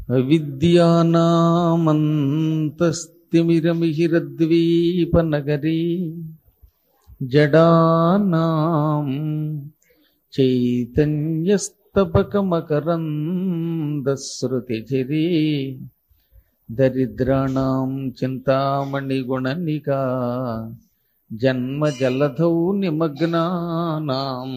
అవిద్యానామంతస్తిమిరమిహిరద్వీపనగరీ జడానాం చైతన్యస్తపకమకరందశ్రుతిచిరీ దరిద్రాణం చింతామణిగుణనికా జన్మజలధౌ నిమగ్నానాం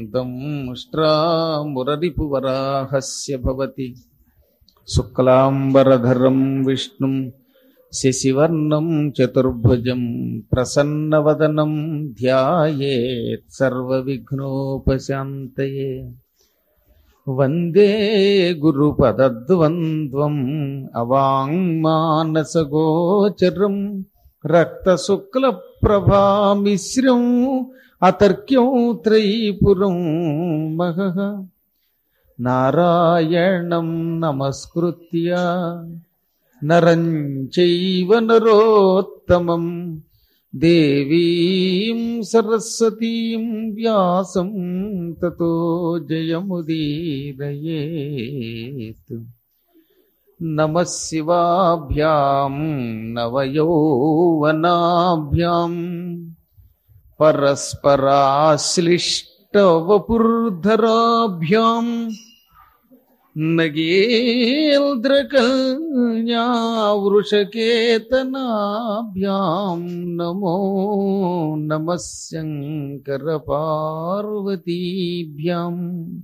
దంష్ట్రామురరిపువరాహస్య భవతి శుక్లాంబరధరం విష్ణుం శశివర్ణం చతుర్భుజం ప్రసన్నవదనం ధ్యాయేత్ సర్వవిఘ్నోపశాంతయే వందే గురుపదద్వంద్వం అవాంగ్మానసగోచరం రక్తశుక్లప్రభామిశ్రం అతర్క్యం త్రైపురం మహః నారాయణం నమస్కృత్య నరం చైవ నరోత్తమం దేవీం సరస్వతీం వ్యాసం తతో జయముదీరయేత్ నమ శివాభ్యాం నవయౌవనాభ్యాం పరస్పరాశ్లిష్టవపుర్ధరాభ్యాం నగేంద్రకల్యావృషకేతనాభ్యాం నమో నమ శంకరపార్వతీభ్యాం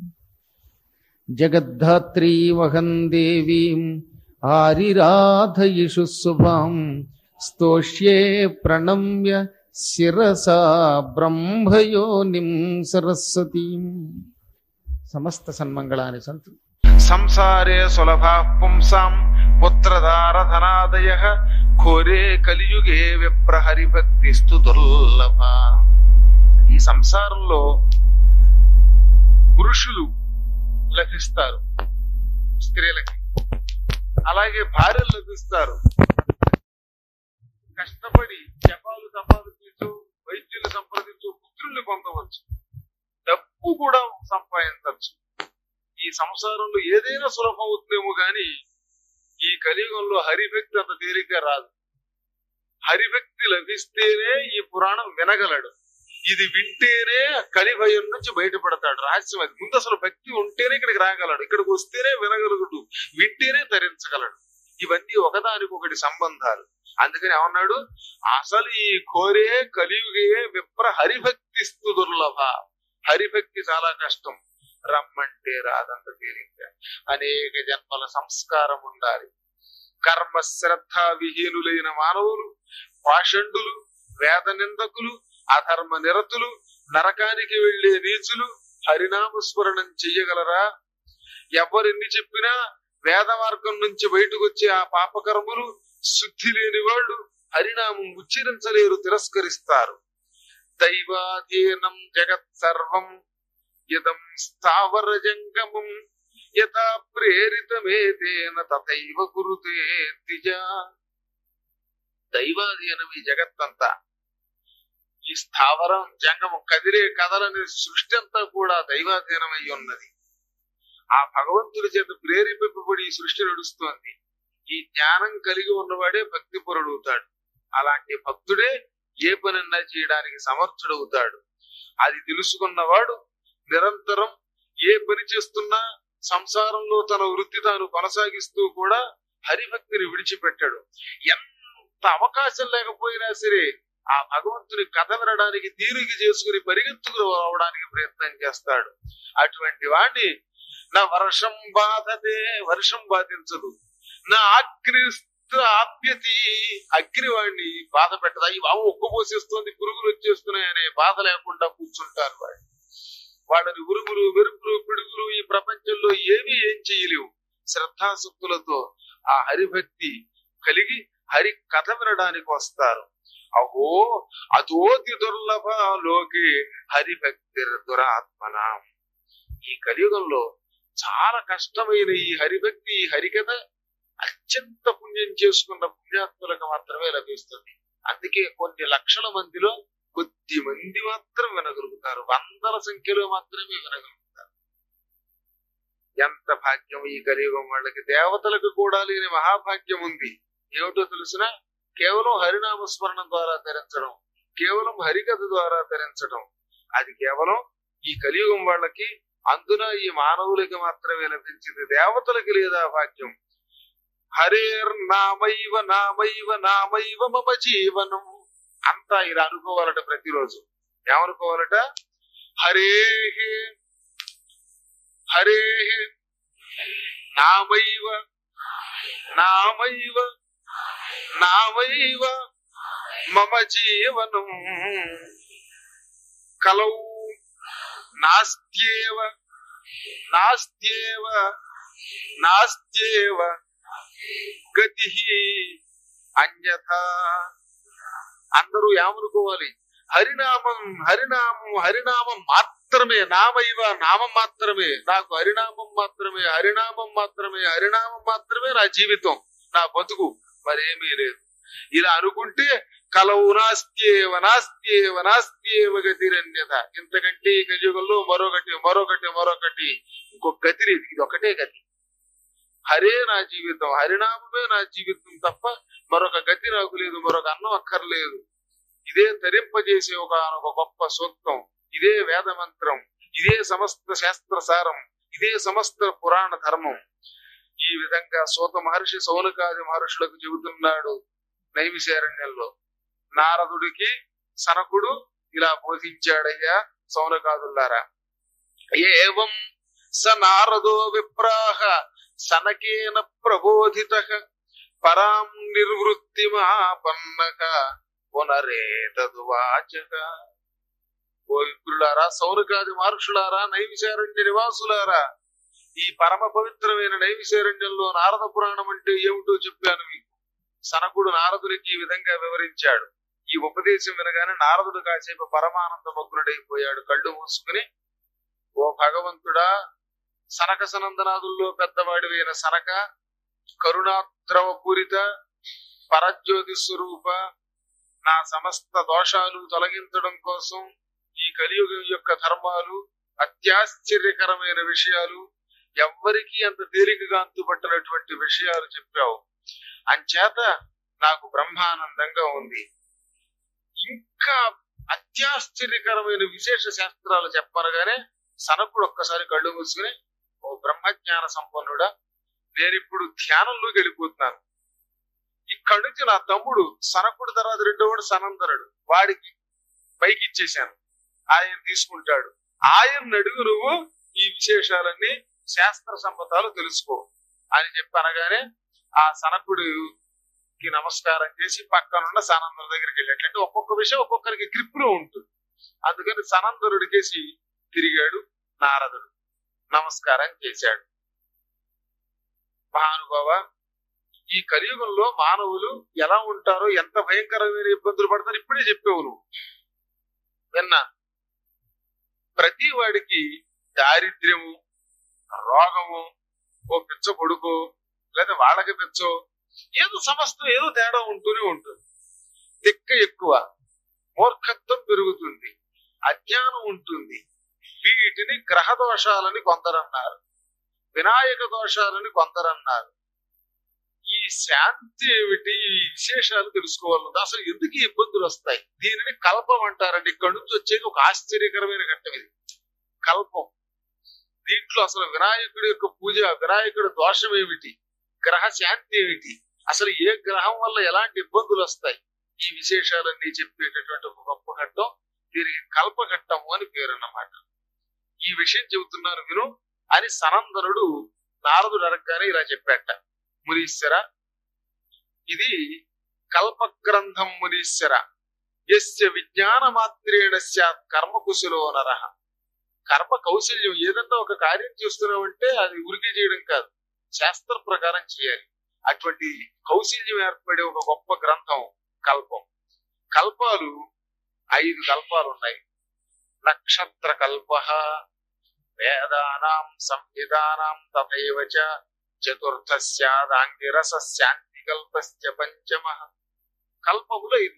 జగద్ధాత్రీ వహం దేవీం ఆరిరాధయిషు శుభాం స్తోష్యే ప్రణమ్య శిరసా బ్రహ్మయోనిం సరస్వతీం సమస్త సన్మంగళాని సంతు సంసారే సులభా పుంసాం పుత్రదారధనాదయ ఘోరే కలియుగే విప్రహరిభక్తిస్తు దుర్లభ ఈ సంసారంలో పురుషులు లభిస్తారు స్త్రీలకి అలాగే భార్యలు లభిస్తారు కష్టపడి జపాలు సంపాదించు వైద్యులు సంప్రదించు పుత్రుల్ని పొందవచ్చు డబ్బు కూడా సంపాదించవచ్చు ఈ సంసారంలో ఏదైనా సులభం అవుతుందేమో గాని ఈ కలియుగంలో హరిభక్తి అంత తేలిగ్గా రాదు హరిభక్తి లభిస్తేనే ఈ పురాణం వినగలడు ఇది వింటేనే కలిభయం నుంచి బయటపడతాడు రహస్యం అది ముందు అసలు భక్తి ఉంటేనే ఇక్కడికి రాగలడు ఇక్కడికి వస్తేనే వినగలుగుడు వింటేనే తరించగలడు ఇవన్నీ ఒకదానికొకటి సంబంధాలు అందుకని ఏమన్నాడు అసలు ఈ కోరే కలియుగే విప్ర హరిభక్తిస్తు దుర్లభ హరిభక్తి చాలా కష్టం రమ్మంటే రాదంత తేలిగ్గా అనేక జన్మల సంస్కారం ఉండాలి కర్మ శ్రద్ధ విహీనులైన మానవులు పాషండులు వేద నిందకులు అధర్మ నిరతులు నరకానికి వెళ్లే నీచులు హరినామస్మరణం చెయ్యగలరా ఎవరెన్ని చెప్పినా వేద మార్గం నుంచి బయటకు వచ్చే ఆ పాపకర్ములు శుద్ధి లేని వాళ్ళు హరినామం ఉచ్చరించలేరు తిరస్కరిస్తారు దైవాధీనం జగత్ సర్వం యదం స్థావర జంగమం యథా ప్రేరితమేతేన తథైవ కురుతే ద్విజ దైవాధీనం ఈ జగత్తంతా ఈ స్థావరం జంగమం కదిలే కదలని సృష్టి అంతా కూడా దైవాధీనమై ఉన్నది ఆ భగవంతుడి చేత ప్రేరేపింపబడి ఈ సృష్టి నడుస్తోంది ఈ జ్ఞానం కలిగి ఉన్నవాడే భక్తి పొరడుగుతాడు అలాంటి భక్తుడే ఏ పనన్నా చేయడానికి సమర్థుడవుతాడు అది తెలుసుకున్నవాడు నిరంతరం ఏ పని చేస్తున్నా సంసారంలో తన వృత్తి తాను కొనసాగిస్తూ కూడా హరిభక్తిని విడిచిపెట్టాడు ఎంత అవకాశం లేకపోయినా సరే ఆ భగవంతుని కథ వినడానికి తీరిక చేసుకుని పరిగెత్తుకు రావడానికి ప్రయత్నం చేస్తాడు అటువంటి వాణ్ణి నా వర్షం బాధతే వర్షం బాధించదు నా అగ్నిస్త్ర ఆప్యతి అగ్ని వాడిని బాధ పెట్టదు అయ్యి బాబు ఒక్క పోసేస్తోంది పురుగులు వచ్చేస్తున్నాయి అనే బాధ లేకుండా కూర్చుంటారు వాడు వాళ్ళని ఉరుగులు వెరుపులు పిడుగులు ఈ ప్రపంచంలో ఏమీ ఏం చేయలేవు శ్రద్ధాశక్తులతో ఆ హరిభక్తి కలిగి హరి కథ వినడానికి వస్తారు అహో అతోతి దుర్లభ లోకే హరిభక్తి దురాత్మన ఈ కలియుగంలో చాలా కష్టమైన ఈ హరిభక్తి ఈ హరికథ అత్యంత పుణ్యం చేసుకున్న పుణ్యాత్ములకు మాత్రమే లభిస్తుంది అందుకే కొన్ని లక్షల మందిలో కొద్ది మంది మాత్రం వినగలుగుతారు వందల సంఖ్యలో మాత్రమే వినగలుగుతారు ఎంత భాగ్యం ఈ కలియుగం వాళ్ళకి దేవతలకు కూడా లేని మహాభాగ్యం ఉంది ఏమిటో తెలిసిన కేవలం హరినామ స్మరణం ద్వారా ధరించడం కేవలం హరికథ ద్వారా ధరించడం అది కేవలం ఈ కలియుగం వాళ్ళకి అందున ఈ మానవులకి మాత్రమే లభించింది దేవతలకి లేదా భాగ్యం హరేర్ నామైవ నామైవ నామైవ మమ జీవనం అంతా ఇలా అనుకోవాలట ప్రతిరోజు ఏమనుకోవాలట హరే హరే నామైవ నామైవ నామైవ మమ జీవనం కలౌ నాస్త్యేవ నాస్త్యేవ నాస్త్యేవ గతి అన్యథ అందరూ ఏమనుకోవాలి హరినామం హరినామం హరినామం మాత్రమే నామైవ నామం మాత్రమే నాకు హరినామం మాత్రమే హరినామం మాత్రమే హరినామం మాత్రమే నా జీవితం నా బతుకు మరేమీ లేదు ఇలా అనుకుంటే కలవు నాస్త్యేవ నాస్త్యేవ నాస్త్యేవ గతిరన్యత ఇంతకంటే ఈ కలియుగంలో మరొకటి మరొకటి మరొకటి ఇంకొక గతి లేదు ఇది ఒకటే గతి హరే నా జీవితం హరినామమే నా జీవితం తప్ప మరొక గతి నాకు లేదు మరొక అన్నం అక్కర్లేదు ఇదే తరింపజేసే ఒక ఒక గొప్ప సూక్తం ఇదే వేద మంత్రం ఇదే సమస్త శాస్త్ర సారం ఇదే సమస్త పురాణ ధర్మం ఈ విధంగా సూత మహర్షి సౌనకాది మహర్షులకు చెబుతున్నాడు నైమిశారణ్యంలో నారదుడికి సనకుడు ఇలా బోధించాడయ్యా సౌనకాదుల్లారా ఏవం స నారదో విప్రాహ సనకేన ప్రబోధిత పరాం నిర్వృత్తిమాపన్నక పునరేతదువాచక ఓ విప్రులారా సౌనకాది మహర్షులారా నైమిశారణ్య నివాసులారా ఈ పరమ పవిత్రమైన నైమిశారణ్యంలో నారద పురాణం అంటే ఏమిటో చెప్పాను మీకు సనకుడు నారదునికి ఈ విధంగా వివరించాడు ఈ ఉపదేశం వినగానే నారదుడు కాసేపు పరమానంద మగ్నుడైపోయాడు కళ్ళు మూసుకుని ఓ భగవంతుడా సనక సనందనాదుల్లో పెద్దవాడివైన సనక కరుణాద్రవ పూరిత పరజ్యోతి స్వరూప నా సమస్త దోషాలు తొలగించడం కోసం ఈ కలియుగం యొక్క ధర్మాలు అత్యాశ్చర్యకరమైన విషయాలు ఎవ్వరికీ అంత తేలికగా అంతుపట్టినటువంటి విషయాలు చెప్పావు అంచేత నాకు బ్రహ్మానందంగా ఉంది ఇంకా అత్యాశ్చర్యకరమైన విశేష శాస్త్రాలు చెప్పనగానే సనకుడు ఒక్కసారి కళ్ళు మూసుకుని ఓ బ్రహ్మజ్ఞాన సంపన్నుడా నేను ఇప్పుడు ధ్యానంలోకి వెళ్ళిపోతున్నాను ఇక్కడి నుంచి నా తమ్ముడు సనకుడు తర్వాత రెండోవాడు సనందనుడు వాడికి పైకి ఇచ్చేశాను ఆయన తీసుకుంటాడు ఆయన అడుగు నువ్వు ఈ విశేషాలన్నీ శాస్త్ర సంపదాలు తెలుసుకో అని చెప్పి అనగానే ఆ సనకుడికి నమస్కారం చేసి పక్కనున్న సనందరు దగ్గరికి వెళ్ళాడు అంటే ఒక్కొక్క విషయం ఒక్కొక్కరికి గ్రిప్ లో ఉంటుంది అందుకని సనందరుడికేసి తిరిగాడు నారదుడు నమస్కారం చేశాడు మహానుభావ ఈ కలియుగంలో మానవులు ఎలా ఉంటారో ఎంత భయంకరమైన ఇబ్బందులు పడతారో ఇప్పుడే చెప్పావు నువ్వు విన్నా ప్రతి వాడికి దారిద్ర్యము రోగము ఓ పిచ్చ కొడుకు లేదా వాళ్ళకి పిచ్చో ఏదో సమస్తం ఏదో తేడా ఉంటూనే ఉంటుంది తిక్క ఎక్కువ మూర్ఖత్వం పెరుగుతుంది అజ్ఞానం ఉంటుంది వీటిని గ్రహ దోషాలని కొందరన్నారు వినాయక దోషాలని కొందరన్నారు ఈ శాంతి ఏమిటి ఈ విశేషాలు తెలుసుకోవాలి అసలు ఎందుకు ఈ ఇబ్బందులు వస్తాయి దీనిని కల్పం అంటారండి ఇక్కడ నుంచి వచ్చేది ఒక ఆశ్చర్యకరమైన ఘట్టం ఇది కల్పం దీంట్లో అసలు వినాయకుడి యొక్క పూజ వినాయకుడి దోషం ఏమిటి గ్రహ శాంతి ఏమిటి అసలు ఏ గ్రహం వల్ల ఎలాంటి ఇబ్బందులు వస్తాయి ఈ విశేషాలన్నీ చెప్పేటటువంటి ఒక గొప్ప ఘట్టం దీనికి కల్పఘట్టము అని పేరు అన్నమాట ఈ విషయం చెబుతున్నాను విను అని సనందనుడు నారదుడు అడగగానే ఇలా చెప్పాట మునీశ్వర ఇది కల్పగ్రంథం మునీశ్వర యస్య విజ్ఞాన మాత్రేణ స్యాత్ కర్మ కుశలో నరహ కర్మ కౌశల్యం ఏదన్నా ఒక కార్యం చేస్తున్నామంటే అది ఉరికి చేయడం కాదు శాస్త్ర ప్రకారం చేయాలి అటువంటి కౌశల్యం ఏర్పడే ఒక గొప్ప గ్రంథం కల్పం కల్పాలు ఐదు కల్పాలు ఉన్నాయి నక్షత్ర కల్ప వేదానాం సంహితానాం తథైవ చ చతుర్థస్యాదాంగిరస శాంతి కల్పస్య పంచమ కల్పములు ఐదు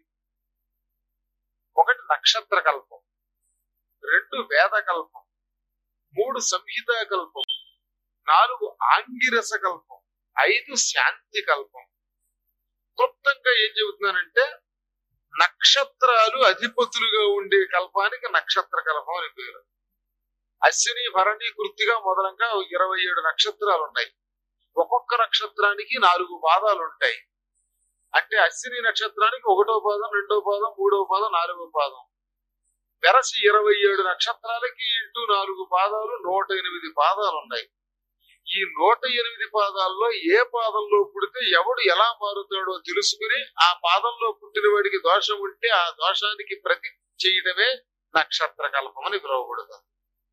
ఒకటి నక్షత్ర కల్పం రెండు వేద కల్పం మూడు సంహితా కల్పం నాలుగు ఆంగిరస కల్పం ఐదు శాంతి కల్పం క్లుప్తంగా ఏం చెబుతున్నానంటే నక్షత్రాలు అధిపతులుగా ఉండే కల్పానికి నక్షత్ర కల్పం అని పేరు అశ్విని భరణి కృత్తిగా మొదలంగా ఇరవై ఏడు నక్షత్రాలు ఉన్నాయి ఒక్కొక్క నక్షత్రానికి నాలుగు పాదాలు ఉంటాయి అంటే అశ్విని నక్షత్రానికి ఒకటో పాదం రెండో పాదం మూడో పాదం నాలుగో పాదం వెరసి ఇరవై ఏడు నక్షత్రాలకి ఇంటూ నాలుగు పాదాలు నూట ఎనిమిది పాదాలు ఉన్నాయి ఈ నూట ఎనిమిది పాదాల్లో ఏ పాదంలో పుడితే ఎవడు ఎలా మారుతాడో తెలుసుకుని ఆ పాదంలో పుట్టిన వాడికి దోషం ఉంటే ఆ దోషానికి ప్రతి చేయడమే నక్షత్ర కల్పం అని పిలువబడుతుంది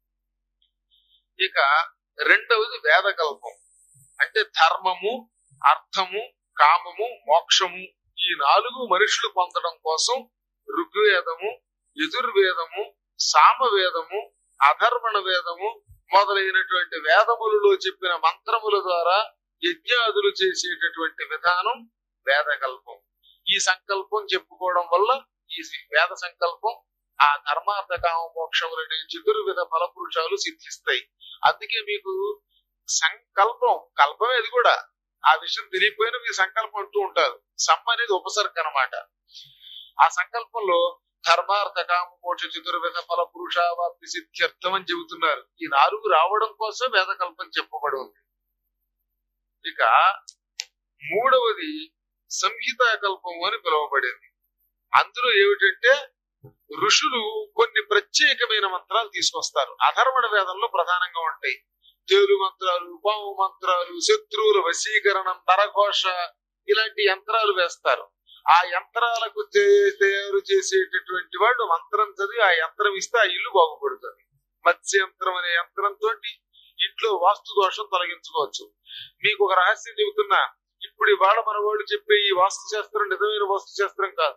ఇక రెండవది వేదకల్పం అంటే ధర్మము అర్థము కామము మోక్షము ఈ నాలుగు మనుషులు పొందడం కోసం ఋగ్వేదము యజుర్వేదము సామవేదము అధర్వణ వేదము మొదలైనటువంటి వేదములలో చెప్పిన మంత్రముల ద్వారా యజ్ఞాదులు చేసేటటువంటి విధానం వేదకల్పం ఈ సంకల్పం చెప్పుకోవడం వల్ల ఈ వేద సంకల్పం ఆ ధర్మార్థ కామ మోక్షములని చతుర్విధ ఫలపురుషాలు సిద్ధిస్తాయి అందుకే మీకు సంకల్పం కల్పమే అది కూడా ఆ విషయం తెలియకపోయినా మీ సంకల్పం అంటూ ఉంటారు సమ్మ అనేది ఉపసర్గ అనమాట ఆ సంకల్పంలో ధర్మార్థ కామ మోక్ష చతుర్విధ ఫల పురుషావాప్తి సిద్ధ్యర్థం అని చెబుతున్నారు ఈ నాలుగు రావడం కోసం వేదకల్పం చెప్పబడి ఉంది ఇక మూడవది సంహితా కల్పం అని పిలువబడింది అందులో ఏమిటంటే ఋషులు కొన్ని ప్రత్యేకమైన మంత్రాలు తీసుకొస్తారు అధర్వణ వేదంలో ప్రధానంగా ఉంటాయి తేలు మంత్రాలు పాము మంత్రాలు శత్రువుల వశీకరణం నరఘోష ఇలాంటి యంత్రాలు వేస్తారు ఆ యంత్రాలకు తే- తయారు చేసేటటువంటి వాడు మంత్రం చదివి ఆ యంత్రం ఇస్తే ఆ ఇల్లు బాగుపడుతుంది మత్స్య యంత్రం అనే యంత్రంతో ఇంట్లో వాస్తు దోషం తొలగించుకోవచ్చు మీకు ఒక రహస్యం చెబుతున్నా ఇప్పుడు ఇవాళ మన వాళ్ళు చెప్పే ఈ వాస్తు శాస్త్రం నిజమైన వాస్తు శాస్త్రం కాదు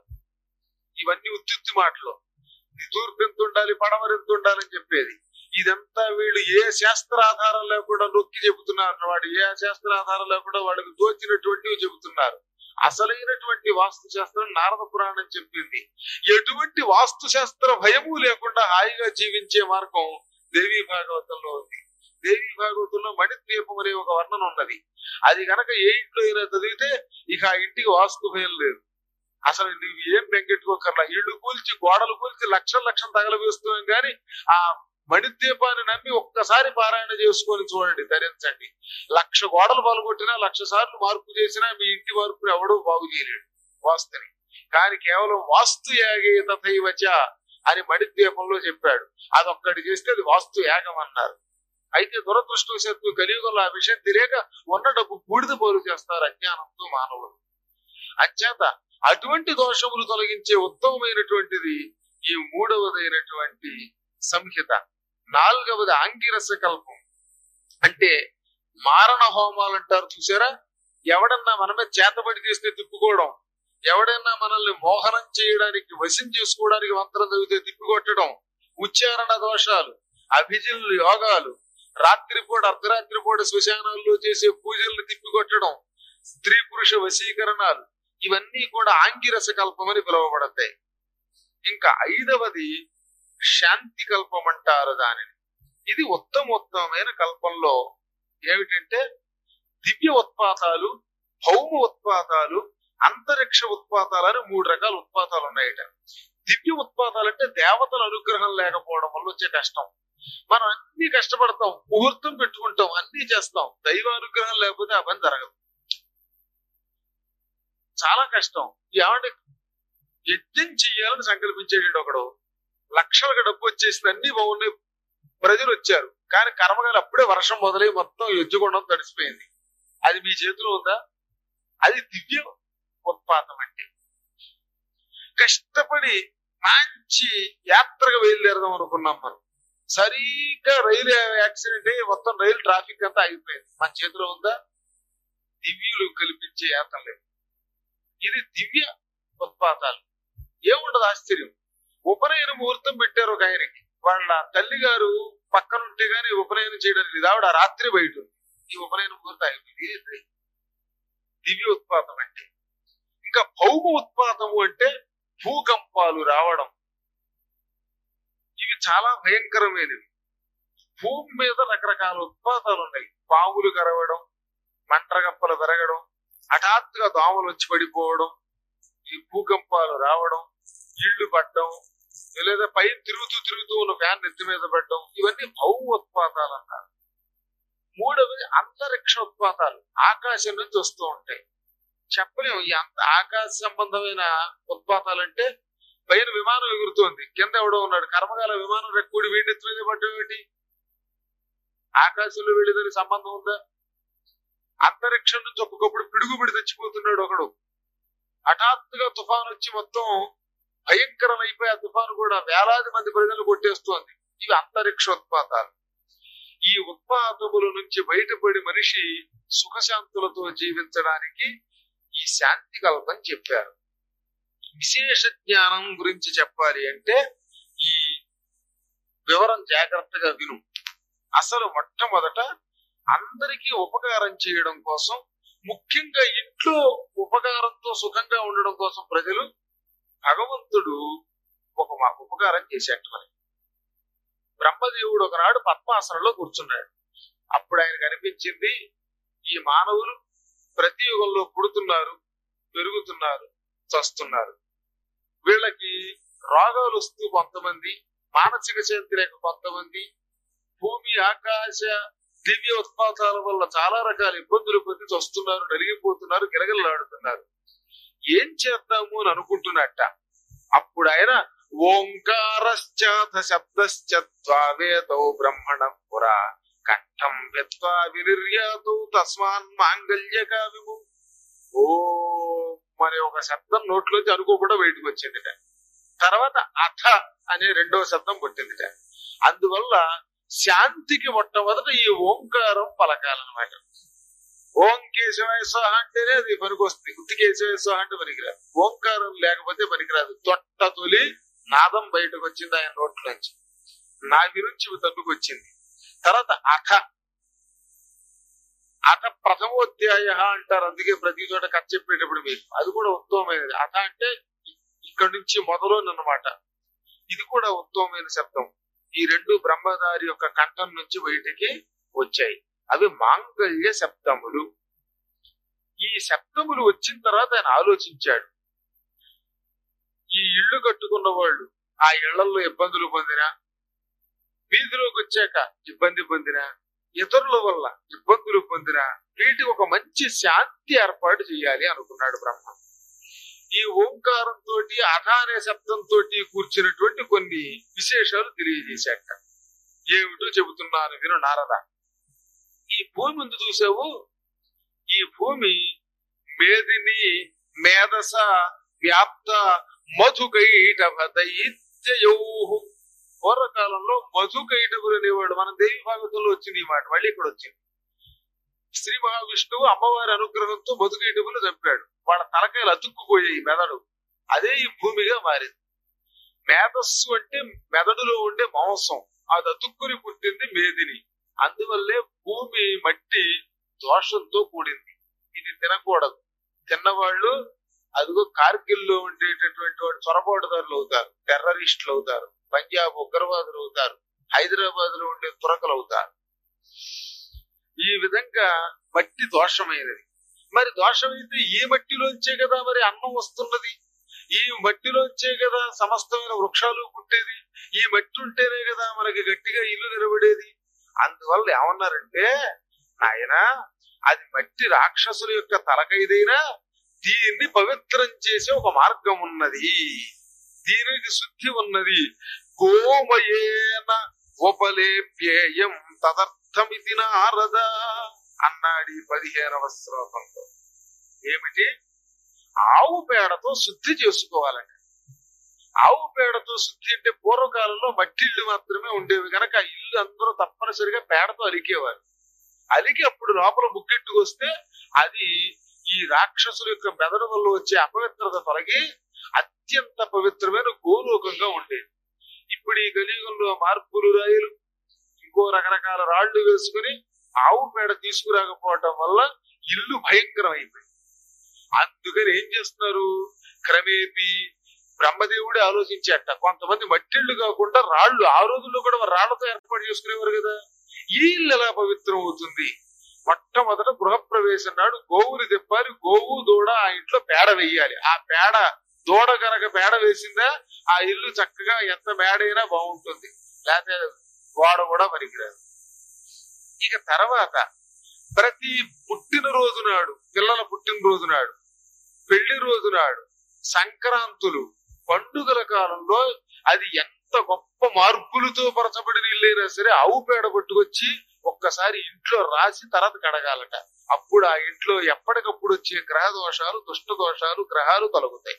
ఇవన్నీ ఉత్తుత్తి మాటలు ఈ తూర్పు ఎంత ఉండాలి పడమర ఎంత ఉండాలని చెప్పేది ఇదంతా వీళ్ళు ఏ శాస్త్ర ఆధారం లేకుండా నొక్కి చెబుతున్నారు వాడు ఏ శాస్త్ర ఆధారం లేకుండా వాళ్ళకి దోచినటువంటివి చెబుతున్నారు అసలైనటువంటి వాస్తు శాస్త్రం నారద పురాణం చెప్పింది ఎటువంటి వాస్తు శాస్త్ర భయము లేకుండా హాయిగా జీవించే మార్గం దేవీ భాగవతంలో ఉంది దేవీ భాగవతంలో మణిద్వీపం అనే ఒక వర్ణన ఉన్నది అది గనక ఏ ఇంట్లో అయినా చదివితే ఇక ఆ ఇంటికి వాస్తు భయం లేదు అసలు నువ్వు ఏం బెంగెట్టుకోకర్లా ఇళ్ళు కూల్చి గోడలు కూల్చి లక్షల లక్షలు తగలవేస్తున్నాం గాని ఆ మణిద్వీపాన్ని నమ్మి ఒక్కసారి పారాయణ చేసుకొని చూడండి ధరించండి లక్ష గోడలు పాల్గొట్టినా లక్ష సార్లు మార్పు చేసినా మీ ఇంటి మార్పుని ఎవడూ బాగు చేయలేడు వాస్తుని కానీ కేవలం వాస్తు యాగే తథైవచ అని మణిద్వీపంలో చెప్పాడు అదొక్కటి చేస్తే అది వాస్తు యాగం అన్నారు అయితే దురదృష్టవశాత్తు కలియుగంలో ఆ విషయం తెలియక ఉన్న డబ్బు బూడిద పోలు చేస్తారు అజ్ఞానంతో మానవులు అంచేత అటువంటి దోషములు తొలగించే ఉత్తమమైనటువంటిది ఈ మూడవదైనటువంటి సంహిత నాలుగవది ఆంగిరస కల్పం అంటే మారణ హోమాలు అంటారు చూసారా ఎవడన్నా మనమే చేతబడి చేస్తే తిప్పుకోవడం ఎవడన్నా మనల్ని మోహనం చేయడానికి వశం చేసుకోవడానికి మంత్రం చదివితే తిప్పికొట్టడం ఉచ్చారణ దోషాలు అభిజిన్లు యోగాలు రాత్రిపూట అర్ధరాత్రి పూట శ్మశానాల్లో చేసే పూజలను తిప్పికొట్టడం స్త్రీ పురుష వశీకరణాలు ఇవన్నీ కూడా ఆంగిరస కల్పం అని పిలువబడతాయి ఇంకా ఐదవది శాంతి కల్పం అంటారు దానిని ఇది ఉత్తమోత్తమైన కల్పంలో ఏమిటంటే దివ్య ఉత్పాతాలు భౌమ ఉత్పాతాలు అంతరిక్ష ఉత్పాతాలు అని మూడు రకాల ఉత్పాతాలు ఉన్నాయట దివ్య ఉత్పాతాలు అంటే దేవతల అనుగ్రహం లేకపోవడం వల్ల వచ్చే కష్టం మనం అన్ని కష్టపడతాం ముహూర్తం పెట్టుకుంటాం అన్ని చేస్తాం దైవ అనుగ్రహం లేకపోతే ఆ పని జరగదు చాలా కష్టం ఏమంటే యజ్ఞం చెయ్యాలని సంకల్పించేటప్పుడు ఒకడు లక్షలకు డబ్బు వచ్చేసింది అన్ని బాగున్నాయి ప్రజలు వచ్చారు కానీ కర్మగాలు అప్పుడే వర్షం మొదలై మొత్తం యజ్ఞగుండం తడిసిపోయింది అది మీ చేతిలో ఉందా అది దివ్య ఉత్పాతం అంటే కష్టపడి మంచి యాత్రగా బయలుదేరదాం అనుకున్నాం మనం సరిగ్గా రైలు యాక్సిడెంట్ అయ్యి మొత్తం రైలు ట్రాఫిక్ అంతా ఆగిపోయింది మన చేతిలో ఉందా దివ్యులు కల్పించే యాత్ర లేదు ఇది దివ్య ఉత్పాతాలు ఏముండదు ఆశ్చర్యం ఉపనయన ముహూర్తం పెట్టారు ఒక ఆయనకి వాళ్ళ తల్లి గారు పక్కనుంటే గాని ఉపనయనం చేయడానికి లేదు ఆవిడ రాత్రి బయట ఉంది. ఈ ఉపనయన ముహూర్తం అయిపోయింది ఇది దివ్య ఉత్పాతం అంటే ఇంకా భౌమ ఉత్పాతము అంటే భూకంపాలు రావడం ఇవి చాలా భయంకరమైనవి భూమి మీద రకరకాల ఉత్పాతాలు ఉన్నాయి పాములు కరవడం మంటగప్పలు పెరగడం హఠాత్తుగా దోమలు వచ్చి పడిపోవడం ఈ భూకంపాలు రావడం ఇళ్లు పట్టడం లేదా పై తిరుగుతూ తిరుగుతూ ఉన్న ఫ్యాన్ నెత్తి మీద పడడం ఇవన్నీ భౌమ ఉత్పాతాలు అన్నారు మూడవది అంతరిక్ష ఉత్పాతాలు ఆకాశం నుంచి వస్తూ ఉంటాయి చెప్పలేము ఈ అంత ఆకాశ సంబంధమైన ఉత్పాతాలంటే పైన విమానం ఎగురుతోంది కింద ఎవడో ఉన్నాడు కర్మకాల విమానం రెక్కూడి వీడి నెత్తి మీద పడ్డం ఏంటి ఆకాశంలో వెళ్ళేదని సంబంధం ఉందా అంతరిక్షం నుంచి ఒక్కొక్కప్పుడు పిడుగుబడి తెచ్చిపోతున్నాడు ఒకడు హఠాత్తుగా తుఫాన్ వచ్చి మొత్తం భయంకరమైపోయి ఆ తుఫాను కూడా వేలాది మంది ప్రజలు కొట్టేస్తోంది ఇవి అంతరిక్షోత్పాతాలు ఈ ఉత్పాతముల నుంచి బయటపడి మనిషి సుఖశాంతులతో జీవించడానికి ఈ శాంతి కల్పం చెప్పారు విశేష జ్ఞానం గురించి చెప్పాలి అంటే ఈ వివరం జాగ్రత్తగా విను అసలు మొట్టమొదట అందరికీ ఉపకారం చేయడం కోసం ముఖ్యంగా ఇంట్లో ఉపకారంతో సుఖంగా ఉండడం కోసం ప్రజలు భగవంతుడు ఒక మా- ఉపకారం చేసేట మరి బ్రహ్మదేవుడు ఒకనాడు పద్మాసనంలో కూర్చున్నాడు అప్పుడు ఆయన కనిపించింది ఈ మానవులు ప్రతి యుగంలో పుడుతున్నారు పెరుగుతున్నారు చస్తున్నారు వీళ్ళకి రోగాలు వస్తూ కొంతమంది మానసిక శాంతి లేక కొంతమంది భూమి ఆకాశ దివ్య ఉత్పాతాల వల్ల చాలా రకాల ఇబ్బందులు పొంది వస్తున్నారు నలిగిపోతున్నారు గిరగిలాడుతున్నారు ఏం చేద్దాము అని అనుకుంటున్నట్ట అప్పుడు ఆయన ఓంకారశ్చాథ శబ్దశ్చత్వావేదో బ్రహ్మణం పురా కంఠం వ్యత్వా వినిర్యాతౌ తస్మాన్ మాంగళ్యక విము ఓ మరి ఒక శబ్దం నోట్లోంచి అనుకోకుండా బయటకు వచ్చిందిట తర్వాత అథ అనే రెండవ శబ్దం పుట్టిందిట అందువల్ల శాంతికి మొట్టమొదట ఈ ఓంకారం పలకాలన్నమాట ఓం కేశవాయ స్వాహ అంటేనే అది పనికొస్తుంది గుత్తి కేశవాయ స్వాహ అంటే పనికిరాదు ఓంకారం లేకపోతే పనికిరాదు తొట్ట తొలి నాదం బయటకు వచ్చింది ఆయన నోట్లోంచి నావి నుంచి తన్నుకు వచ్చింది తర్వాత అథ అథ ప్రథమోధ్యాయ అంటారు అందుకే ప్రతి చోట కథ చెప్పేటప్పుడు మీకు అది కూడా ఉత్తమమైనది అథ అంటే ఇక్కడి నుంచి మొదలు అన్నమాట ఇది కూడా ఉత్తమమైన శబ్దం ఈ రెండు బ్రహ్మదారి యొక్క కంఠం నుంచి బయటికి వచ్చాయి అవి మాంగళ్య శబ్దములు ఈ శబ్దములు వచ్చిన తర్వాత ఆయన ఆలోచించాడు ఈ ఇళ్ళు కట్టుకున్న వాళ్ళు ఆ ఇళ్లలో ఇబ్బందులు పొందినా వీధిలోకి వచ్చాక ఇబ్బంది పొందినా ఇతరుల వల్ల ఇబ్బందులు పొందినా వీటి ఒక మంచి శాంతి ఏర్పాటు చేయాలి అనుకున్నాడు బ్రహ్మ ఈ ఓంకారంతో అథ అనే శబ్దంతో కూర్చున్నటువంటి కొన్ని విశేషాలు తెలియజేశాక ఏమిటో చెబుతున్నాను విను నారద ఈ భూమి ముందు చూసావు ఈ భూమి మేదిని మేధస వ్యాప్త మధుకైటభ దైత్యయౌ పూర్వకాలంలో మధుకైటభులు అనేవాడు మన దేవి భాగవతంలో వచ్చింది ఈ మాట మళ్ళీ ఇక్కడ వచ్చింది శ్రీ మహావిష్ణువు అమ్మవారి అనుగ్రహంతో మధుకైటభులు చంపాడు వాళ్ళ తలకాయలు అతుక్కుపోయాయి మెదడు అదే ఈ భూమిగా మారింది మేధస్సు అంటే మెదడులో ఉండే మాంసం అది అతుక్కుని పుట్టింది మేదిని అందువల్లే భూమి మట్టి దోషంతో కూడింది ఇది తినకూడదు తిన్నవాళ్ళు అదిగో కార్గిల్ లో ఉండేటటువంటి వాడు చొరబాటుదారులు అవుతారు టెర్రరిస్టులు అవుతారు పంజాబ్ ఉగ్రవాదులు అవుతారు హైదరాబాద్ లో ఉండే తురకలు అవుతారు ఈ విధంగా మట్టి దోషమైనది మరి దోషమైతే ఈ మట్టిలోంచే కదా మరి అన్నం వస్తున్నది ఈ మట్టిలోంచే కదా సమస్తమైన వృక్షాలు పుట్టేది ఈ మట్టి ఉంటేనే కదా మనకి గట్టిగా ఇల్లు నిలబడేది అందువల్ల ఏమన్నారంటే నాయన అది మట్టి రాక్షసుల యొక్క తలకైదైనా దీన్ని పవిత్రం చేసే ఒక మార్గం ఉన్నది దీనికి శుద్ధి ఉన్నది గోమయేన ఉపలేప్యేయం తదర్థమితి నారద అన్నాడు ఈ పదిహేనవ శ్లోకంలో ఏమిటి ఆవు పేడతో శుద్ధి చేసుకోవాలంట ఆవు పేడతో శుద్ధి అంటే పూర్వకాలంలో మట్టి ఇల్లు మాత్రమే ఉండేవి కనుక ఆ ఇల్లు అందరూ తప్పనిసరిగా పేడతో అలికేవారు అలికి అప్పుడు లోపల ముక్కెట్టుకు వస్తే అది ఈ రాక్షసుల యొక్క మెదడు వల్ల వచ్చే అపవిత్రత తొలగి అత్యంత పవిత్రమైన గోలోకంగా ఉండేది ఇప్పుడు ఈ కలియుగంలో మార్పులు రాయలు ఇంకో రకరకాల రాళ్లు వేసుకుని ఆవు పేడ తీసుకురాకపోవటం వల్ల ఇల్లు భయంకరం అయిపోయింది అందుకని ఏం చేస్తున్నారు క్రమేపీ బ్రహ్మదేవుడే ఆలోచించాట కొంతమంది మట్టిళ్ళు కాకుండా రాళ్ళు ఆ రోజుల్లో కూడా మరి రాళ్లతో ఏర్పాటు చేసుకునేవారు కదా ఈ ఇల్లు ఎలా పవిత్రం అవుతుంది మొట్టమొదట గృహప్రవేశం నాడు గోవుని తెప్పాలి గోవు దూడ ఆ ఇంట్లో పేడ వేయాలి ఆ పేడ దూడ కనుక పేడ వేసిందా ఆ ఇల్లు చక్కగా ఎంత మేడైనా బాగుంటుంది లేకపోతే గోడ కూడా పనికిరాదు ఇక తర్వాత ప్రతి పుట్టినరోజు నాడు పిల్లల పుట్టినరోజు నాడు పెళ్లి రోజు నాడు సంక్రాంతులు పండుగల కాలంలో అది ఎంత గొప్ప మార్పులతో పరచబడిన ఇల్లైనా సరే ఆవు పేడ పట్టుకొచ్చి ఒక్కసారి ఇంట్లో రాసి తర్వాత కడగాలట అప్పుడు ఆ ఇంట్లో ఎప్పటికప్పుడు వచ్చే గ్రహ దోషాలు దుష్ట దోషాలు గ్రహాలు తొలగుతాయి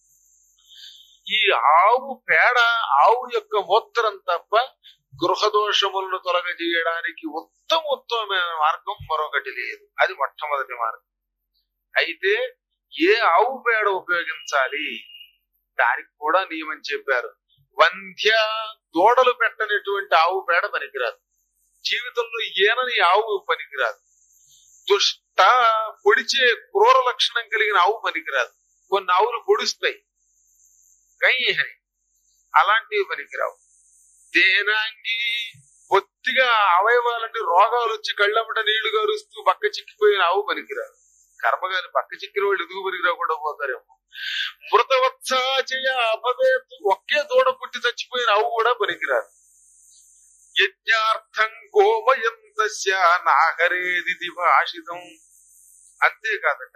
ఈ ఆవు పేడ ఆవు యొక్క మూత్రం తప్ప గృహ దోషములను తొలగజేయడానికి ఉత్తమ ఉత్తమమైన మార్గం మరొకటి లేదు అది మొట్టమొదటి మార్గం అయితే ఏ ఆవు పేడ ఉపయోగించాలి దానికి కూడా నియమం చెప్పారు వంధ్య దూడలు పెట్టనటువంటి ఆవు పేడ పనికిరాదు జీవితంలో ఈనని ఆవు పనికిరాదు దుష్ట పొడిచే క్రూర లక్షణం కలిగిన ఆవు పనికిరాదు కొన్ని ఆవులు పొడుస్తాయి కయ్యని అలాంటివి పనికిరావు దేనాంగి బొత్తిగా అవయవాలంటే రోగాలు వచ్చి కళ్ళమ్మట నీళ్లు గారుస్తూ పక్క చిక్కిపోయిన ఆవు పనికిరాదు కర్మగాని పక్క చిక్కిన వాళ్ళు ఎదుగు పనికిరాకుండా పోతారేమో మృతవత్సాచయ అపవేతు ఒకే దూడ పుట్టి చచ్చిపోయిన ఆవు కూడా పనికిరాదు యజ్ఞార్థం గోమయంతస్య నాహరేది భాషితం అంతేకాదట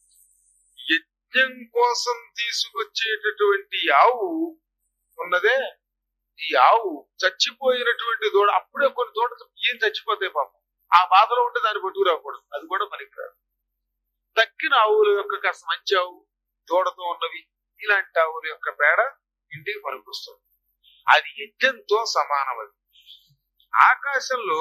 యజ్ఞం కోసం తీసుకొచ్చేటటువంటి ఆవు ఉన్నదే ఈ ఆవు చచ్చిపోయినటువంటి దూడ అప్పుడే కొన్ని దూడ ఏం చచ్చిపోతాయి పాపం ఆ బాధలో ఉంటే దాన్ని పట్టుకురాకూడదు అది కూడా పనికిరాదు దక్కిన ఆవుల యొక్క కాస్త మంచి ఆవు దూడతో ఉన్నవి ఇలాంటి ఆవుల యొక్క పేడ ఇంటికి పనికొస్తుంది అది యజ్ఞంతో సమానమది ఆకాశంలో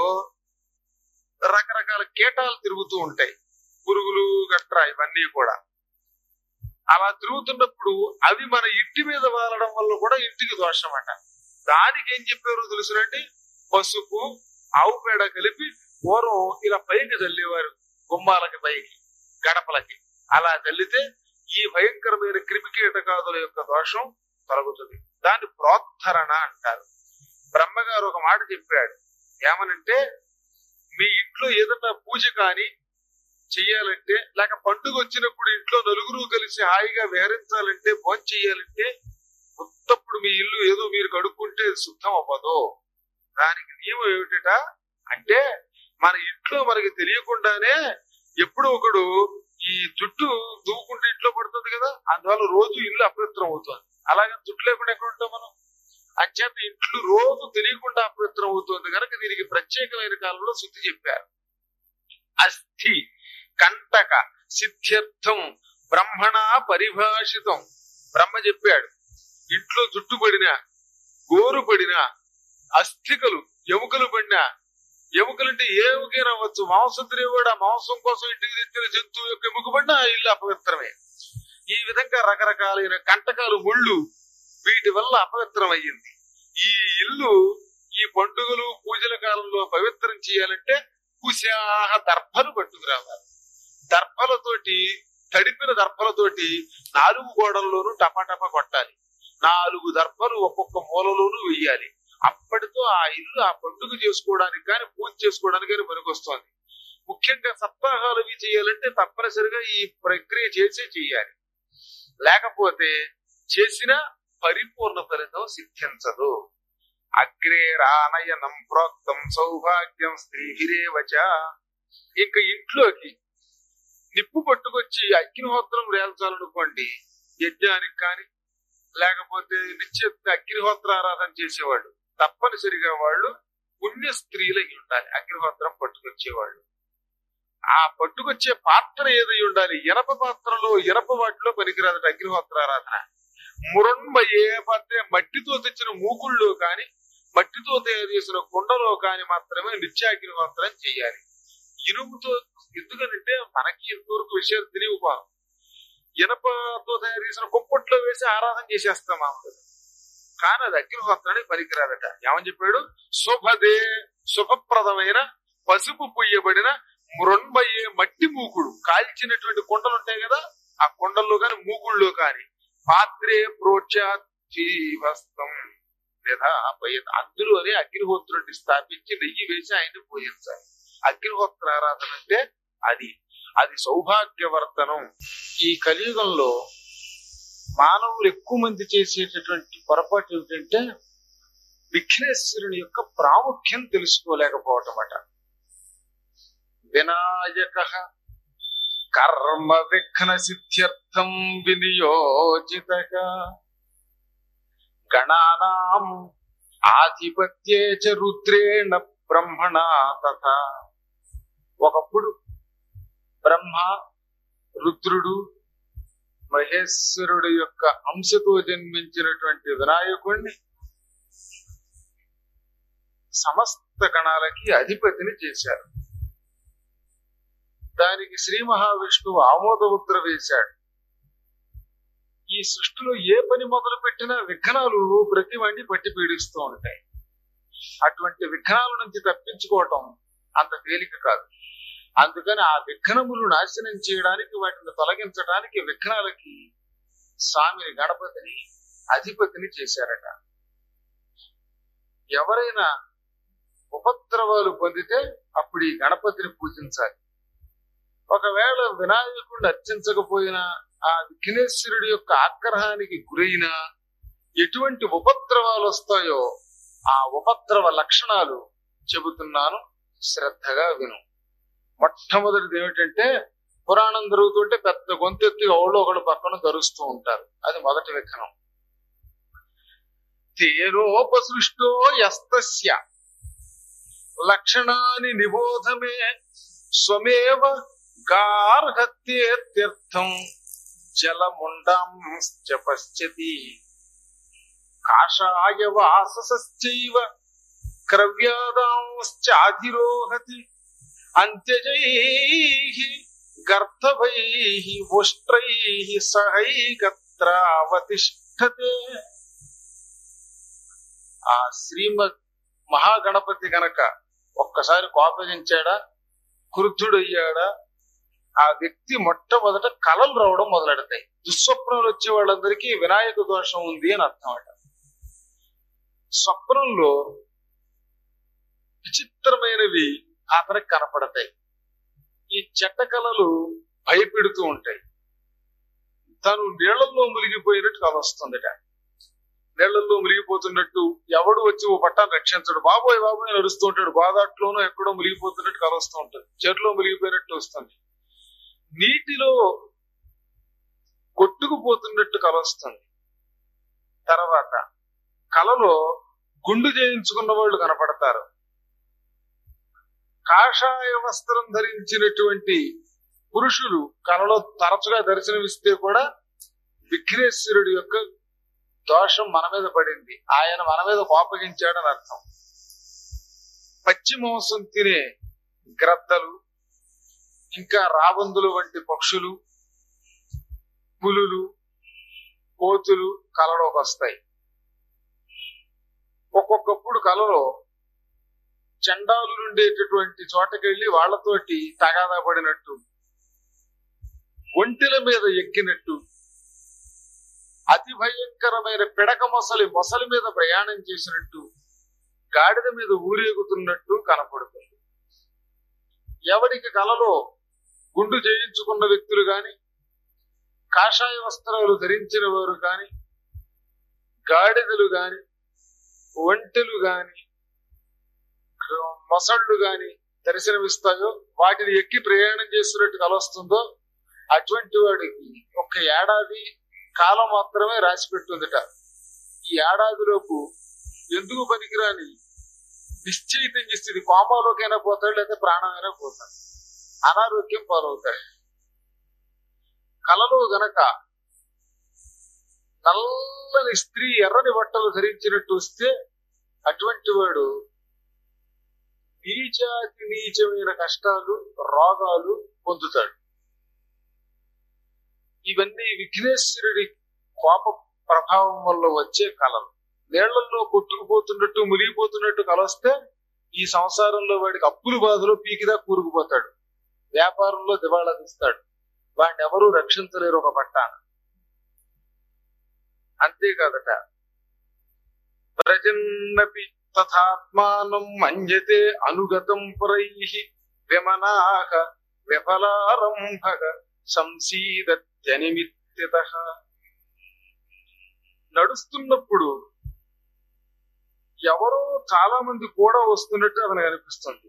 రకరకాల కీటాలు తిరుగుతూ ఉంటాయి పురుగులు గట్రా ఇవన్నీ కూడా అలా తిరుగుతున్నప్పుడు అవి మన ఇంటి మీద వాలడం వల్ల కూడా ఇంటికి దోషం అట దానికి ఏం చెప్పారు తెలుసునండి పసుపు ఆవు పేడ కలిపి పూర్వం ఇలా పైకి చల్లేవారు గుమ్మాలకి పైకి గడపలకి అలా చల్లితే ఈ భయంకరమైన క్రిమి కీటకాదుల యొక్క దోషం తొలగుతుంది దాన్ని ప్రోత్తరణ అంటారు బ్రహ్మగారు ఒక మాట చెప్పాడు ఏమనంటే మీ ఇంట్లో ఏదన్నా పూజ కానీ చెయ్యాలంటే లేక పండుగ వచ్చినప్పుడు ఇంట్లో నలుగురు కలిసి హాయిగా విహరించాలంటే భోజనం చెయ్యాలంటే ఉత్తప్పుడు మీ ఇల్లు ఏదో మీరు కడుక్కుంటే శుద్ధం అవ్వదు దానికి నియమం ఏమిటట అంటే మన ఇంట్లో మనకి తెలియకుండానే ఎప్పుడు ఒకడు ఈ జుట్టు దువ్వుకుంటే ఇంట్లో పడుతుంది కదా అందువల్ల రోజు ఇల్లు అపవిత్రం అవుతుంది అలాగే జుట్టు లేకుండా ఎక్కడ ఉంటాం మనం అంచేత ఇంట్లో రోజు తెలియకుండా అపవిత్రం అవుతుంది కనుక దీనికి ప్రత్యేకమైన కాలంలో శుద్ధి చెప్పారు అస్థి కంటక సిద్ధ్యర్థం బ్రహ్మణ పరిభాషితం బ్రహ్మ చెప్పాడు ఇంట్లో జుట్టు పడిన గోరు పడిన అస్థికలు ఎముకలు పడిన ఎముకలంటే ఏ ఎముకైనా అవ్వచ్చు మాంసం తినేవాడు ఆ మాంసం కోసం ఇంటికి తెచ్చిన జంతువు యొక్క ఎముక పడిన ఆ ఇల్లు అపవిత్రమే ఈ విధంగా రకరకాలైన కంటకాలు ముళ్ళు వీటి వల్ల అపవిత్రం అయ్యింది ఈ ఇల్లు ఈ పండుగలు పూజల కాలంలో పవిత్రం చేయాలంటే కుశాహ దర్భలు పట్టుకురావాలి దర్భలతోటి తడిపిన దర్భలతోటి నాలుగు గోడల్లోనూ టపాటపా కొట్టాలి నాలుగు దర్భలు ఒక్కొక్క మూలలోనూ వెయ్యాలి అప్పటితో ఆ ఇల్లు ఆ పండుగ చేసుకోవడానికి కానీ పూజ చేసుకోవడానికి కానీ పనికొస్తోంది ముఖ్యంగా సప్తాహాలు ఇవి చేయాలంటే తప్పనిసరిగా ఈ ప్రక్రియ చేసే చేయాలి లేకపోతే చేసిన పరిపూర్ణ ఫలితం సిద్ధించదు అగ్రే రానయనం ప్రోక్తం సౌభాగ్యం స్త్రీహిరేవచ ఇంకా ఇంట్లోకి నిప్పు పట్టుకొచ్చి అగ్నిహోత్రం రేల్చాలనుకోండి యజ్ఞానికి కానీ లేకపోతే నిత్య అగ్నిహోత్ర ఆరాధన చేసేవాళ్ళు తప్పనిసరిగా వాళ్ళు పుణ్య స్త్రీలై ఉండాలి అగ్నిహోత్రం పట్టుకొచ్చేవాళ్ళు ఆ పట్టుకొచ్చే పాత్ర ఏదై ఉండాలి ఇనప పాత్రలో ఇనప వాటిలో పనికిరాదట అగ్నిహోత్ర ఆరాధన మురణ్మయే పాత్ర మట్టితో తెచ్చిన మూకుల్లో కాని మట్టితో తయారు చేసిన కుండలో కాని మాత్రమే నిత్యాగ్నిహోత్రం చేయాలి ఇనుముతో ఎందుకనంటే మనకి ఇంతవరకు విషయాలు తెలియవు ఇనపతో తయారు చేసిన కుంపట్లో వేసి ఆరాధన చేసేస్తాం మామూలు కానీ అది అగ్నిహోత్రానికి పనికిరాదట ఏమని చెప్పాడు శుభదే శుభప్రదమైన పసుపు పుయ్యబడిన మృణ్మయ్యే మట్టి మూకుడు కాల్చినటువంటి కొండలు ఉంటాయి కదా ఆ కొండల్లో కాని మూకుళ్ళలో కాని పాత్రే ప్రోచాత్వస్తం లేదా పయ- అందులోనే అగ్నిహోత్రుడిని స్థాపించి నెయ్యి వేసి ఆయన పూజించాలి అగ్నిహోత్ర ఆరాధన అంటే అది అది సౌభాగ్యవర్తనం ఈ కలియుగంలో మానవులు ఎక్కువ మంది చేసేటటువంటి పొరపాటు ఏమిటంటే విఘ్నేశ్వరుని యొక్క ప్రాముఖ్యం తెలుసుకోలేకపోవటం అట వినాయక కర్మ విఘ్న సిద్ధ్యర్థం వినియోజిత గణానాం ఆధిపత్యే చ రుద్రేణ బ్రహ్మణ తథా ఒకప్పుడు బ్రహ్మ రుద్రుడు మహేశ్వరుడు యొక్క అంశతో జన్మించినటువంటి వినాయకుణ్ణి సమస్త గణాలకి అధిపతిని చేశారు దానికి శ్రీ మహావిష్ణువు ఆమోద ముద్ర వేశాడు ఈ సృష్టిలో ఏ పని మొదలు పెట్టినా విఘ్నాలు ప్రతి వాడిని పట్టి పీడిస్తూ ఉంటాయి అటువంటి విఘ్నాల నుంచి తప్పించుకోవటం అంత తేలిక కాదు అందుకని ఆ విఘ్నములు నాశనం చేయడానికి వాటిని తొలగించడానికి విఘ్నాలకి స్వామిని గణపతిని అధిపతిని చేశారట ఎవరైనా ఉపద్రవాలు పొందితే అప్పుడు ఈ గణపతిని పూజించాలి ఒకవేళ వినాయకుడిని అర్చించకపోయినా ఆ విఘ్నేశ్వరుడి యొక్క ఆగ్రహానికి గురైనా ఎటువంటి ఉపద్రవాలు వస్తాయో ఆ ఉపద్రవ లక్షణాలు చెబుతున్నాను శ్రద్ధగా విను మొట్టమొదటిది ఏమిటంటే పురాణం జరుగుతుంటే పెద్ద గొంతెత్తి ఎవడో ఒకడు పక్కన ధరుస్తూ ఉంటారు అది మొదటి విఘ్నం తేనోపసృష్టో యస్తస్య లక్షణాన్ని నిబోధమే స్వమేవ గార్హత్యేత్యర్థం జలముండాంశ్చ పశ్యతి కాషాయ వాససశ్చైవ క్రవ్యాదాంశ్చాధిరోహతి అంత్యజైః గర్ధవైః ఉష్ట్రైః సహైకత్రావతిష్ఠతే ఆ శ్రీమద్ మహాగణపతి గనక ఒక్కసారి కోపగించాడా క్రుద్ధుడయ్యాడా ఆ వ్యక్తి మొట్టమొదట కలలు రావడం మొదలెడతాయి దుస్వప్నాలు వచ్చే వాళ్ళందరికీ వినాయక దోషం ఉంది అని అర్థం అట స్వప్నంలో విచిత్రమైనవి అతనికి కనపడతాయి ఈ చెడ్డ కళలు భయపెడుతూ ఉంటాయి తను నీళ్లలో మునిగిపోయినట్టు కల వస్తుందట నీళ్లలో మునిగిపోతున్నట్టు ఎవడు వచ్చి ఓ పట్టాన్ని రక్షించడు బాబోయ్ బాబోయ్ అని అరుస్తూ ఉంటాడు గోదాట్లోనూ ఎక్కడో మునిగిపోతున్నట్టు కల వస్తూ ఉంటుంది చెరులో మునిగిపోయినట్టు వస్తుంది నీటిలో కొట్టుకుపోతున్నట్టు కల వస్తుంది తర్వాత కలలో గుండు చేయించుకున్న వాళ్ళు కనపడతారు కాషాయ వస్త్రం ధరించినటువంటి పురుషులు కలలో తరచుగా దర్శనమిస్తే కూడా విఘ్నేశ్వరుడి యొక్క దోషం మన మీద పడింది ఆయన మన మీద కోపగించాడని అర్థం పచ్చి మాంసం తినే గ్రద్దలు ఇంకా రాబందులు వంటి పక్షులు పులులు కోతులు కలలోకి వస్తాయి ఒక్కొక్కప్పుడు కలలో చండాలు ఉండేటటువంటి చోటకెళ్ళి వాళ్లతోటి తగాదా పడినట్టు ఒంటిల మీద ఎక్కినట్టు అతి భయంకరమైన పిడక మొసలి మొసలి మీద ప్రయాణం చేసినట్టు గాడిద మీద ఊరేగుతున్నట్టు కనపడుతుంది ఎవరికి కలలో గుండు చేయించుకున్న వ్యక్తులు గాని కాషాయ వస్త్రాలు ధరించిన వారు గాని గాడిదలు గాని ఒంటెలు గాని మొసళ్ళు గాని దర్శనమిస్తాయో వాటిని ఎక్కి ప్రయాణం చేస్తున్నట్టు కలొస్తుందో అటువంటి వాడికి ఒక ఏడాది కాలం మాత్రమే రాసి పెట్టుందట ఈ ఏడాదిలోపు ఎందుకు పనికిరాని నిశ్చయితంగా స్థితి కోమాలోకైనా పోతాడు లేదా ప్రాణమైనా పోతాడు అనారోగ్యం పాలవుతాడు కలలో గనక నల్లని స్త్రీ ఎర్రని బట్టలు ధరించినట్టు వస్తే అటువంటి వాడు నీచాతి నీచమైన కష్టాలు రోగాలు పొందుతాడు ఇవన్నీ విఘ్నేశ్వరుడి కోప ప్రభావం వల్ల వచ్చే కళలు నీళ్లలో కొట్టుకుపోతున్నట్టు మునిగిపోతున్నట్టు కలొస్తే ఈ సంసారంలో వాడికి అప్పుల బాధలో పీకిదా కూరుకుపోతాడు వ్యాపారంలో దివాళా తీస్తాడు వాడిని ఎవరూ రక్షించలేరు ఒక పట్టాన అంతేకాదట ప్రజన్నపి తథాత్మానం మన్యతే అనుగతం పురై విమనాహ విఫలారంభగ సంసీదత్యనిమిత్తిత నడుస్తున్నప్పుడు ఎవరో చాలా మంది కూడా వస్తున్నట్టు అతనికి అనిపిస్తుంది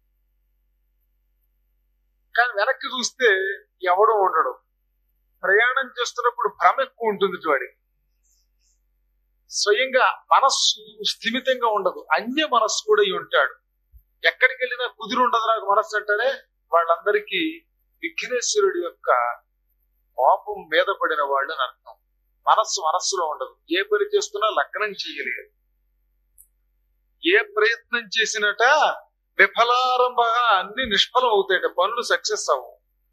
కానీ వెనక్కి చూస్తే ఎవడో ఉండడు ప్రయాణం చేస్తున్నప్పుడు భ్రమ ఎక్కువ ఉంటుంది వాడికి స్వయంగా మనస్సు స్థిమితంగా ఉండదు అన్య మనస్సు కూడా అయి ఉంటాడు ఎక్కడికి వెళ్ళినా కుదిరి ఉండదు నాకు మనస్సు అంటేనే వాళ్ళందరికీ విఘ్నేశ్వరుడి యొక్క కోపం మీద పడిన వాళ్ళు అని అర్థం మనస్సు మనస్సులో ఉండదు ఏ పని చేస్తున్నా లగ్నం చేయలేదు ఏ ప్రయత్నం చేసినట విఫలారంభంగా అన్ని నిష్ఫలం అవుతాయట పనులు సక్సెస్ అవ్వవు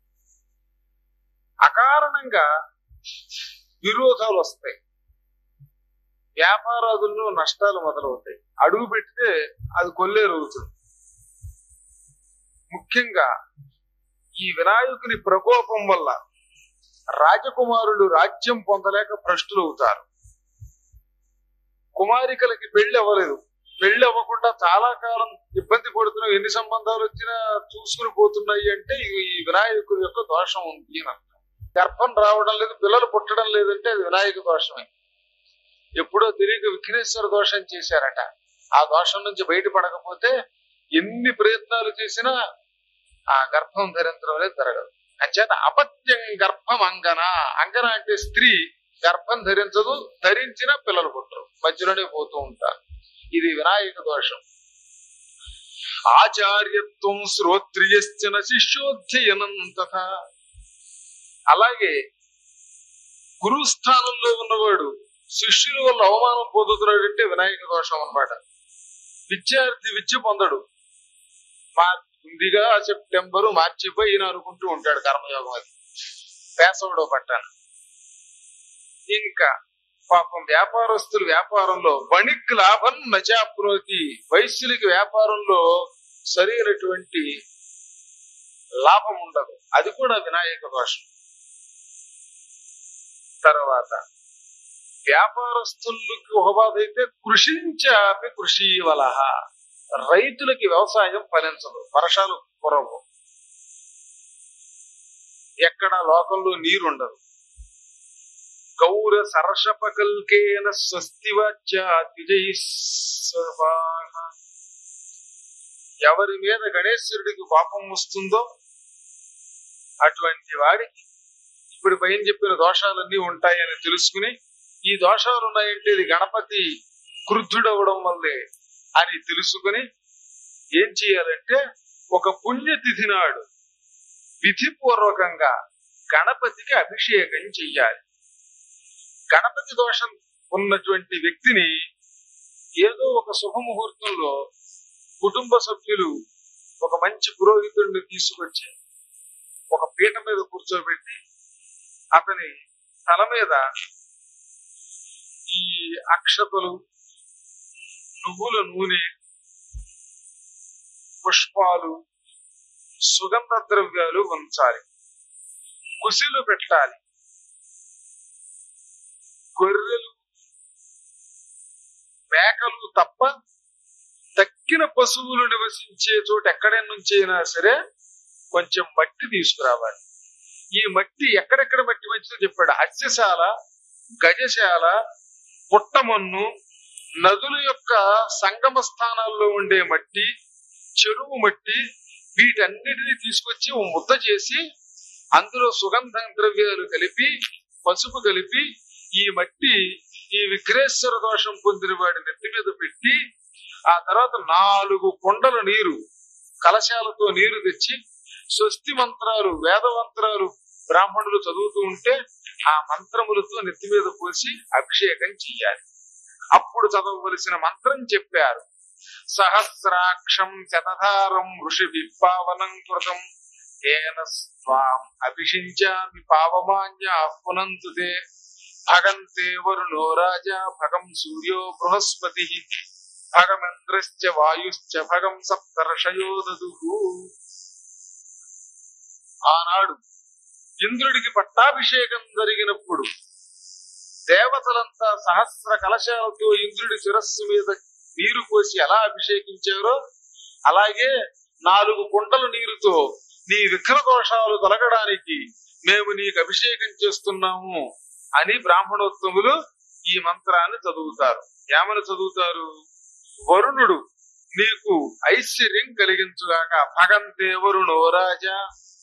అకారణంగా విరోధాలు వస్తాయి వ్యాపారాదుల్లో నష్టాలు మొదలవుతాయి అడుగు పెడితే అది కొల్లేరు అవుతుంది ముఖ్యంగా ఈ వినాయకుని ప్రకోపం వల్ల రాజకుమారులు రాజ్యం పొందలేక భ్రష్టులు అవుతారు కుమారికలకి పెళ్లి అవ్వలేదు పెళ్లి అవ్వకుండా చాలా కాలం ఇబ్బంది పడుతున్నాం ఎన్ని సంబంధాలు వచ్చినా చూసుకుని పోతున్నాయి అంటే ఈ వినాయకుడి యొక్క దోషం ఉంది అని అర్థం గర్భం రావడం లేదు పిల్లలు పుట్టడం లేదంటే అది వినాయక దోషమే ఎప్పుడో తెలియక విఘ్నేశ్వర దోషం చేశారట ఆ దోషం నుంచి బయటపడకపోతే ఎన్ని ప్రయత్నాలు చేసినా ఆ గర్భం ధరించడం అనేది జరగదు అంచేత అపత్యం గర్భం అంగన అంగన అంటే స్త్రీ గర్భం ధరించదు ధరించిన పిల్లలు పుట్టరు మధ్యలోనే పోతూ ఉంటారు ఇది వినాయక దోషం ఆచార్యత్వం శ్రోత్రియశ్చన శిష్యోధ్యయనం తథా అలాగే గురుస్థానంలో ఉన్నవాడు శిష్యుల వల్ల అవమానం పొందుతున్నాడు అంటే వినాయక దోషం అన్నమాట విద్యార్థి విద్య పొందడు మా ఉందిగా సెప్టెంబరు మార్చిపోయిన అనుకుంటూ ఉంటాడు కర్మయోగం అది వేసవుడో పట్టాను ఇంకా పాపం వ్యాపారస్తులు వ్యాపారంలో వణిక్ లాభం నచాప్రోతి వైశ్యులకి వ్యాపారంలో సరైనటువంటి లాభం ఉండదు అది కూడా వినాయక దోషం తర్వాత వ్యాపారస్తులకి ఒక బాధ అయితే కృషించాపి కృషి వలహ రైతులకి వ్యవసాయం ఫలించదు వర్షాలు కురవు ఎక్కడ లోకంలో నీరు ఉండదు గౌర సర్షపకల్కేన స్వస్తివచ్చాతిజైస్వభాః. ఎవరి మీద గణేశ్వరుడికి పాపం వస్తుందో అటువంటి వాడికి ఇప్పుడు పైన చెప్పిన దోషాలన్నీ ఉంటాయని తెలుసుకుని ఈ దోషాలు ఉన్నాయంటే ఇది గణపతి క్రుద్ధుడవడం వల్లే అని తెలుసుకుని ఏం చేయాలంటే ఒక పుణ్యతిథి నాడు విధిపూర్వకంగా గణపతికి అభిషేకం చెయ్యాలి గణపతి దోషం ఉన్నటువంటి వ్యక్తిని ఏదో ఒక శుభముహూర్తంలో కుటుంబ సభ్యులు ఒక మంచి పురోహితుడిని తీసుకొచ్చి ఒక పీట మీద కూర్చోబెట్టి అతని తల మీద ఈ అక్షతలు నువ్వుల నూనె పుష్పాలు సుగంధ ద్రవ్యాలు ఉంచాలి కుసిలు పెట్టాలి గొర్రెలు మేకలు తప్ప తక్కిన పశువులు నివసించే చోట ఎక్కడి నుంచి అయినా సరే కొంచెం మట్టి తీసుకురావాలి ఈ మట్టి ఎక్కడెక్కడ మట్టి మంచిదో చెప్పాడు హత్యశాల గజశాల పుట్టమన్ను నదుల యొక్క సంగమ స్థానాల్లో ఉండే మట్టి చెరువు మట్టి వీటన్నిటిని తీసుకొచ్చి ఓ ముద్ద చేసి అందులో సుగంధ ద్రవ్యాలు కలిపి పసుపు కలిపి ఈ మట్టి ఈ విఘ్నేశ్వర దోషం పొందిన వాడి నెత్తి మీద పెట్టి ఆ తర్వాత నాలుగు కొండల నీరు కలశాలతో నీరు తెచ్చి స్వస్తి మంత్రాలు వేద మంత్రాలు బ్రాహ్మణులు చదువుతూ ఉంటే ఆ మంత్రములతో నెత్తి మీద పోసి అభిషేకం చెయ్యాలి అప్పుడు చదవవలసిన మంత్రం చెప్పారు సహస్రాక్షం శతధారం ఋషి విపావనం కృతం ఏన స్వాం అభిషించామి పావమాన్య పునంతుతే భగంతే వరుణో రాజా భగం సూర్యో బృహస్పతి భగమంత్రశ్చ వాయుశ్చ భగం సప్తర్షయో దదు ఆనాడు ఇంద్రుడికి పట్టాభిషేకం జరిగినప్పుడు దేవతలంతా సహస్ర కలశాలతో ఇంద్రుడి శిరస్సు మీద నీరు పోసి ఎలా అభిషేకించారో అలాగే నాలుగు కుండల నీరుతో నీ విఘ్న దోషాలు తొలగడానికి మేము నీకు అభిషేకం చేస్తున్నాము అని బ్రాహ్మణోత్తములు ఈ మంత్రాన్ని చదువుతారు ఏమని చదువుతారు వరుణుడు నీకు ఐశ్వర్యం కలిగించుగాక భగంతే వరుణో రాజా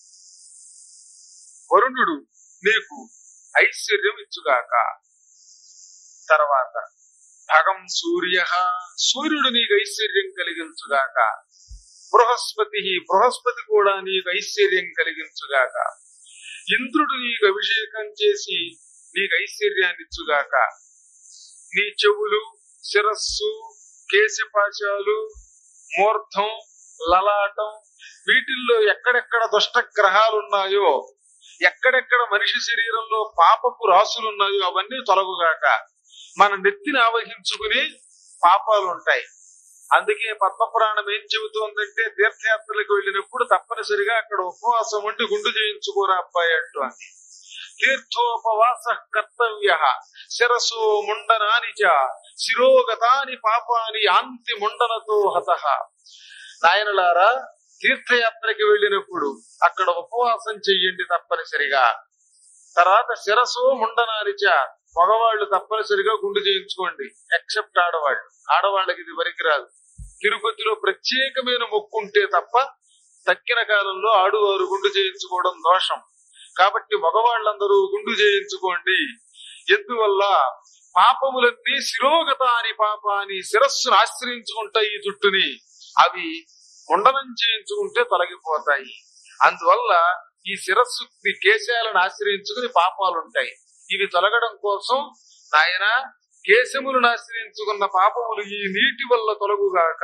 వరుణుడు నీకు ఐశ్వర్యం ఇచ్చుగాక తర్వాత భగం సూర్య సూర్యుడు నీకు ఐశ్వర్యం కలిగించుగాక బృహస్పతి బృహస్పతి కూడా నీకు ఐశ్వర్యం కలిగించుగాక ఇంద్రుడు నీకు అభిషేకం చేసి నీకు ఐశ్వర్యాన్ని ఇచ్చుగాక నీ చెవులు శిరస్సు కేశపాశాలు మూర్ధం లలాటం వీటిల్లో ఎక్కడెక్కడ దుష్ట గ్రహాలు ఉన్నాయో ఎక్కడెక్కడ మనిషి శరీరంలో పాపపు రాసులు ఉన్నాయో అవన్నీ తొలగుగాక మన నెత్తిని ఆవహించుకుని పాపాలు ఉంటాయి అందుకే పద్మపురాణం ఏం చెబుతోందంటే తీర్థయాత్రలకు వెళ్ళినప్పుడు తప్పనిసరిగా అక్కడ ఉపవాసం ఉండి గుండు చేయించుకోరా అబ్బాయి అంటూ అని తీర్థోపవాస కర్తవ్య శిరసో ముండనాని చ శిరోగతాని పాపాని యాంతి ముండనతో హత నాయనలారా తీర్థయాత్రకి వెళ్ళినప్పుడు అక్కడ ఉపవాసం చెయ్యండి తప్పనిసరిగా తర్వాత శిరసు ముండనారిచ మగవాళ్ళు తప్పనిసరిగా గుండు చేయించుకోండి ఎక్సెప్ట్ ఆడవాళ్ళు ఆడవాళ్ళకి ఇది పనికిరాదు తిరుపతిలో ప్రత్యేకమైన మొక్కు ఉంటే తప్ప తక్కిన కాలంలో ఆడువారు గుండు చేయించుకోవడం దోషం కాబట్టి మగవాళ్ళందరూ గుండు చేయించుకోండి ఎందువల్ల పాపములన్నీ శిరోగత అని పాపాని శిరస్సును ఆశ్రయించుకుంటాయి ఈ జుట్టుని అవి ముండనం చేయించుకుంటే తొలగిపోతాయి అందువల్ల ఈ శిరస్సు ఈ కేశాలను ఆశ్రయించుకుని పాపాలు ఉంటాయి ఇవి తొలగడం కోసం నాయన కేశములను ఆశ్రయించుకున్న పాపములు ఈ నీటి వల్ల తొలగుగాక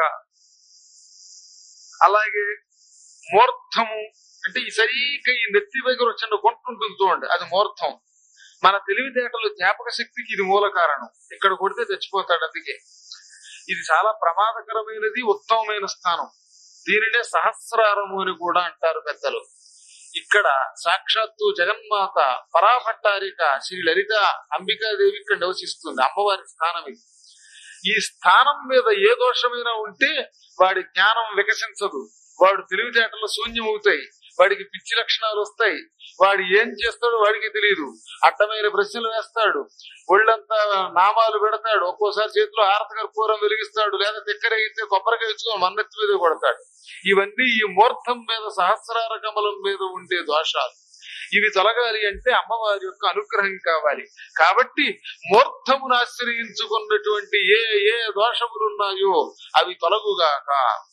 అలాగే మూర్ధము అంటే ఈ సరిగ్గా ఈ నెత్తి దగ్గర చిన్న గుంట ఉంటుంది చూడండి అది మూర్ధం మన తెలివితేటలు జ్ఞాపక శక్తికి ఇది మూల కారణం ఇక్కడ కొడితే చచ్చిపోతాడు అందుకే ఇది చాలా ప్రమాదకరమైనది ఉత్తమమైన స్థానం దీనినే సహస్రారము అని కూడా అంటారు పెద్దలు ఇక్కడ సాక్షాత్తు జగన్మాత పరాభట్టారిక శ్రీ లలిత అంబికాదేవి ఇక్కడ నివసిస్తుంది అమ్మవారి స్థానం ఇది ఈ స్థానం మీద ఏ దోషమైనా ఉంటే వాడి జ్ఞానం వికసించదు వాడు తెలివితేటలు శూన్యమవుతాయి వాడికి పిచ్చి లక్షణాలు వస్తాయి వాడు ఏం చేస్తాడో వాడికి తెలియదు అడ్డమైన ప్రశ్నలు వేస్తాడు ఒళ్ళంతా నామాలు పెడతాడు ఒక్కోసారి చేతిలో హారత కర్పూరం వెలిగిస్తాడు లేదా తిక్కరగితే కొబ్బరికాయ ఇచ్చుకొని మన్నెత్తి మీద కొడతాడు ఇవన్నీ ఈ మూర్ధం మీద సహస్రార కమలం మీద ఉండే దోషాలు ఇవి తొలగాలి అంటే అమ్మవారి యొక్క అనుగ్రహం కావాలి కాబట్టి మూర్ధమును ఆశ్రయించుకున్నటువంటి ఏ ఏ దోషములున్నాయో అవి తొలగుగాక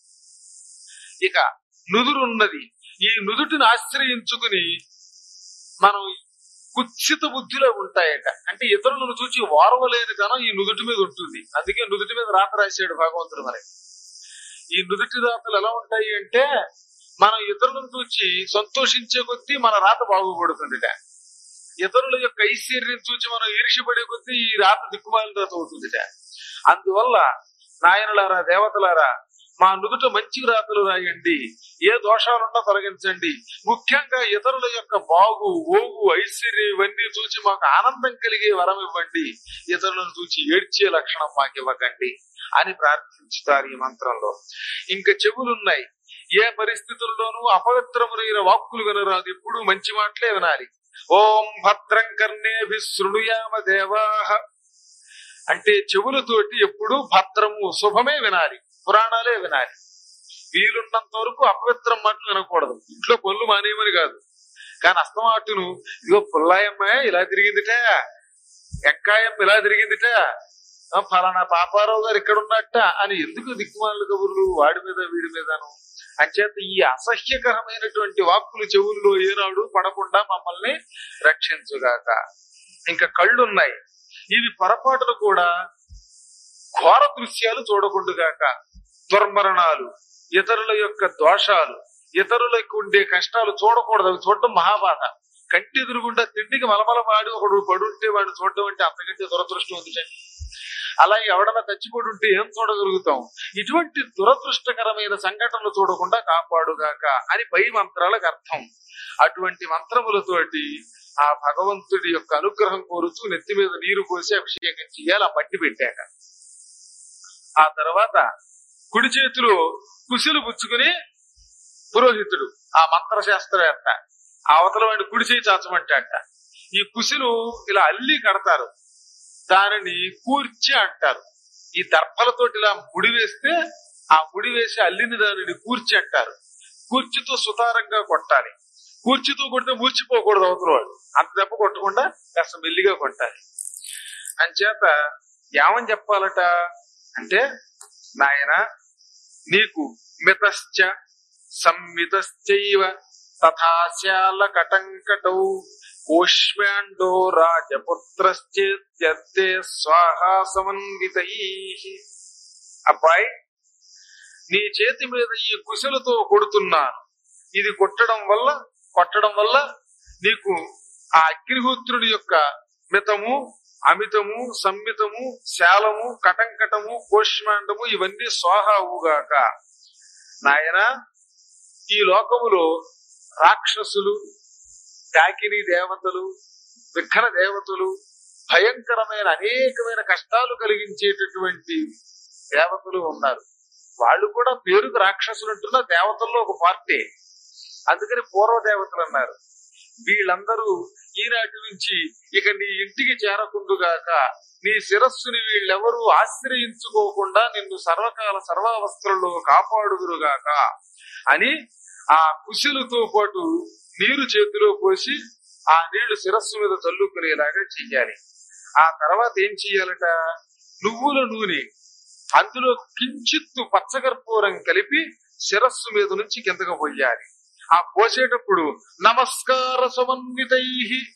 ఇక నుదురున్నది ఈ నుదుటిని ఆశ్రయించుకుని మనం కుత్సిత బుద్ధిలో ఉంటాయట అంటే ఇతరులను చూచి వారవలేని ధనం ఈ నుదుటి మీద ఉంటుంది అందుకే నుదుటి మీద రాత రాశాడు భగవంతుడు మనకి ఈ నుదుటి రాతలు ఎలా ఉంటాయి అంటే మనం ఇతరులను చూచి సంతోషించే కొద్దీ మన రాత బాగుపడుతుందిట ఇతరుల యొక్క ఐశ్వర్యం చూచి మనం ఈర్ష్యపడే కొద్దీ ఈ రాత దిక్కుమాలిన రాత అవుతుందిట అందువల్ల నాయనలారా దేవతలారా మా నుదుట మంచి రాతలు రాయండి ఏ దోషాలున్నా తొలగించండి ముఖ్యంగా ఇతరుల యొక్క బాగు ఓగు ఐశ్వర్యం ఇవన్నీ చూసి మాకు ఆనందం కలిగే వరం ఇవ్వండి ఇతరులను చూసి ఏడ్చే లక్షణం మాకు ఇవ్వకండి అని ప్రార్థించుతారు ఈ మంత్రంలో ఇంకా చెవులున్నాయి ఏ పరిస్థితుల్లోనూ అపవిత్రములైన వాక్కులు వినరాదు ఎప్పుడు మంచి మాటలే వినాలి ఓం భద్రం కర్ణేభి శృణుయామ దేవాహ అంటే చెవులతోటి ఎప్పుడు భద్రము శుభమే వినాలి పురాణాలే వినాలి వీలున్నంత వరకు అపవిత్రం మాటలు వినకూడదు ఇంట్లో పనులు మానేయమని కాదు కానీ అస్తమాటును ఇదిగో పుల్లాయమ్మ ఇలా తిరిగిందిట ఎక్కాయమ్మ ఇలా తిరిగిందిట ఆ, ఫలానా పాపారావు గారు ఇక్కడ ఉన్నట్ట అని ఎందుకు దిక్కుమాల కబుర్లు వాడి మీద వీడి మీదను అంచేత ఈ అసహ్యకరమైనటువంటి వాక్కులు చెవుల్లో ఏనాడు పడకుండా మమ్మల్ని రక్షించుగాక ఇంకా కళ్ళున్నాయి ఇవి పొరపాటును కూడా ఘోర దృశ్యాలు చూడకుండుగాక దుర్మరణాలు ఇతరుల యొక్క దోషాలు ఇతరులకు ఉండే కష్టాలు చూడకూడదు అవి చూడటం మహాబాధ కంటి ఎదురుగుండా తిండికి మలమలమాడి ఒకడు పడుంటే వాడిని చూడటం అంటే అంతకంటే దురదృష్టం ఉంది చెప్పండి. అలా ఎవడన్నా చచ్చిపోయి ఉంటే ఏం చూడగలుగుతాం ఇటువంటి దురదృష్టకరమైన సంఘటనలు చూడకుండా కాపాడుగాక అని పై మంత్రాలకు అర్థం అటువంటి మంత్రములతోటి ఆ భగవంతుడి యొక్క అనుగ్రహం కోరుతూ నెత్తి మీద నీరు పోసి అభిషేకం చేయాలి ఆ మట్టి పెట్టాక ఆ తర్వాత కుడి చేతిలో కుశలు పుచ్చుకుని పురోహితుడు ఆ మంత్రశాస్త్రవేత్త ఆ అవతల వాడిని కుడి చేయి చాచమంటాట ఈ కుశలు ఇలా అల్లి కడతారు దానిని కూర్చి అంటారు ఈ దర్భలతోటి ఇలా ముడి వేస్తే ఆ ముడి వేసి అల్లిన దానిని కూర్చి అంటారు కూర్చితో సుతారంగా కొట్టాలి కూర్చితో కొడితే మూర్చిపోకూడదు అవతల వాడు అంత దెబ్బ కొట్టకుండా కాస్త మెల్లిగా కొట్టాలి అంచేత ఏమని చెప్పాలట అంటే నాయన నీకు మితశ్చ సంమితశ్చైవ తథాశాల కటంకటౌ ఓష్మ్యాండో రాజపుత్రశ్చేత్యర్థే స్వాహా సమన్వితై అబ్బాయి నీ చేతి మీద ఈ కుశలతో కొడుతున్నాను ఇది కొట్టడం వల్ల కొట్టడం వల్ల నీకు ఆ అగ్నిహోత్రుడి యొక్క మితము అమితము సంమితము శాలము కటంకటము కోష్మాండము ఇవన్నీ స్వాహావుగాక నాయన ఈ లోకములో రాక్షసులు కాకిని దేవతలు విఘ్న దేవతలు భయంకరమైన అనేకమైన కష్టాలు కలిగించేటటువంటి దేవతలు ఉన్నారు వాళ్ళు కూడా పేరుకు రాక్షసులు అంటున్న దేవతల్లో ఒక పార్టీ అందుకని పూర్వ దేవతలు అన్నారు వీళ్ళందరూ ఈనాటి నుంచి ఇక నీ ఇంటికి చేరకుండుగాక నీ శిరస్సుని వీళ్ళెవరూ ఆశ్రయించుకోకుండా నిన్ను సర్వకాల సర్వావస్థలలో కాపాడుదురుగాక అని ఆ కుశలతో పాటు నీరు చేతిలో పోసి ఆ నీళ్లు శిరస్సు మీద చల్లుకునేలాగా చెయ్యాలి ఆ తర్వాత ఏం చెయ్యాలట నువ్వుల నూనె అందులో కించిత్తు పచ్చకర్పూరం కలిపి శిరస్సు మీద నుంచి కిందకు పోయాలి ఆ పోసేటప్పుడు నమస్కార సమన్వితై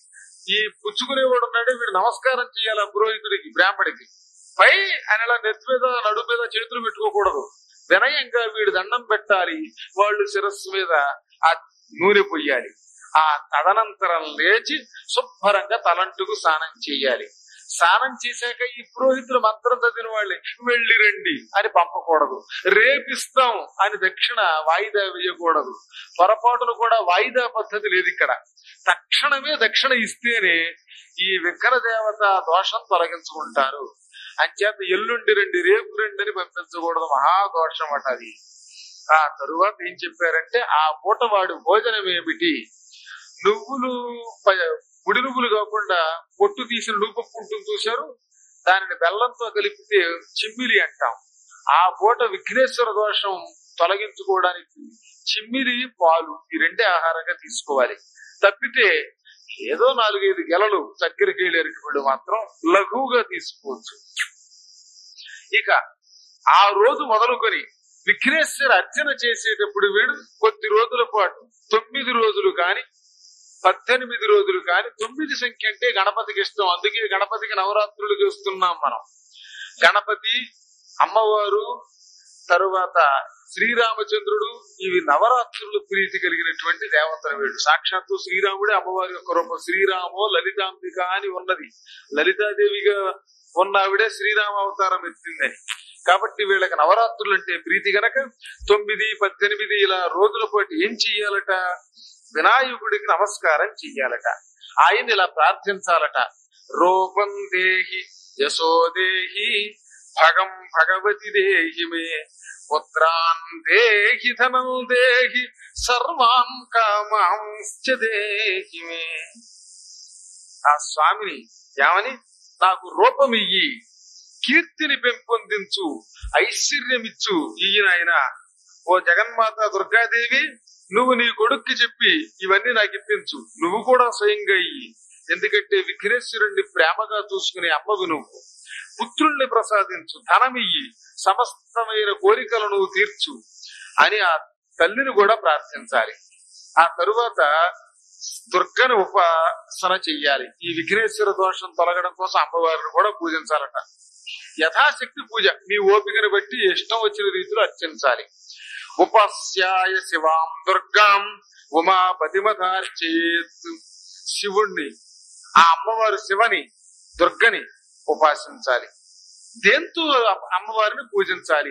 ఈ పుచ్చుకునేవాడు ఉన్నాడే వీడు నమస్కారం చేయాలి ఆ పురోహితుడికి బ్రాహ్మడికి పై అని అలా నెత్తి మీద నడు మీద చేతులు పెట్టుకోకూడదు వినయంగా వీడు దండం పెట్టాలి వాళ్ళు శిరస్సు మీద ఆ నూనె పొయ్యాలి ఆ తదనంతరం లేచి శుభ్రంగా తలంటుకు స్నానం చేయాలి స్నానం చేశాక ఈ పురోహితులు మంత్రం చదివిన వాళ్ళే వెళ్ళి రండి అని పంపకూడదు రేపిస్తాం అని దక్షిణ వాయిదా వేయకూడదు పొరపాటును కూడా వాయిదా పద్ధతి లేదు ఇక్కడ తక్షణమే దక్షిణ ఇస్తేనే ఈ విగ్రహ దేవత దోషం తొలగించుకుంటారు అంచేత ఎల్లుండి రండి రేపు రండి అని పంపించకూడదు మహాదోషం అట అది ఆ తరువాత ఏం చెప్పారంటే ఆ పూట వాడు భోజనం ఏమిటి నువ్వులు ప- ముడి నువ్వులు కాకుండా పొట్టు తీసిన నువ్వు ఉంటుంది చూశారు దానిని బెల్లంతో కలిపితే చిమ్మిలి అంటాం ఆ పూట విఘ్నేశ్వర దోషం తొలగించుకోవడానికి చిమ్మిలి పాలు ఈ రెండే ఆహారంగా తీసుకోవాలి తప్పితే ఏదో నాలుగైదు గెలలు చక్కెర కేళేరుకుడు మాత్రం లఘువుగా తీసుకోవచ్చు ఇక ఆ రోజు మొదలుకొని విఘ్నేశ్వర అర్చన చేసేటప్పుడు వీడు కొద్ది రోజుల పాటు తొమ్మిది రోజులు కాని పద్దెనిమిది రోజులు కాని తొమ్మిది సంఖ్య అంటే గణపతికి ఇష్టం అందుకే గణపతికి నవరాత్రులు చేస్తున్నాం మనం గణపతి అమ్మవారు తరువాత శ్రీరామచంద్రుడు ఇవి నవరాత్రులు ప్రీతి కలిగినటువంటి దేవతల వీడు సాక్షాత్తు శ్రీరాముడే అమ్మవారి యొక్క రూపం శ్రీరామో లలితాంబిక అని ఉన్నది లలితాదేవిగా ఉన్న ఆవిడే శ్రీరామ అవతారం ఎత్తిందని కాబట్టి వీళ్ళకి నవరాత్రులు అంటే ప్రీతి గనక తొమ్మిది పద్దెనిమిది ఇలా రోజుల పాటు ఏం చెయ్యాలట వినాయకుడికి నమస్కారం చెయ్యాలట ఆయన ఇలా ప్రార్థించాలట రూపం దేహి యశో దేహి భగం భగవతి దేహి మే పుత్రాన్ దేహి ధనం దేహి సర్వాన్ కామాంశ్చ దేహి మే ఆ స్వామిని ఏమని నాకు రూపం ఇయ్యి కీర్తిని పెంపొందించు ఐశ్వర్యమిచ్చు ఈయన ఆయన ఓ జగన్మాత దుర్గాదేవి నువ్వు నీ కొడుక్కి చెప్పి ఇవన్నీ నాకు ఇప్పించు నువ్వు కూడా స్వయంగా ఇయ్యి ఎందుకంటే విఘ్నేశ్వరుణ్ణి ప్రేమగా చూసుకునే అమ్మవి నువ్వు పుత్రుణ్ణి ప్రసాదించు ధనమియ్యి సమస్తమైన కోరికలు నువ్వు తీర్చు అని ఆ తల్లిని కూడా ప్రార్థించాలి ఆ తరువాత దుర్గని ఉపాసన చెయ్యాలి ఈ విఘ్నేశ్వర దోషం తొలగడం కోసం అమ్మవారిని కూడా పూజించాలట యథాశక్తి పూజ నీ ఓపికను బట్టి ఇష్టం వచ్చిన రీతిలో అర్చించాలి ఉపాస్యాయ శివాం దుర్గాం ఉమాపతిమధార్చేత్ శివుణ్ణి ఆ అమ్మవారు శివని దుర్గని ఉపాసించాలి దేంతో అమ్మవారిని పూజించాలి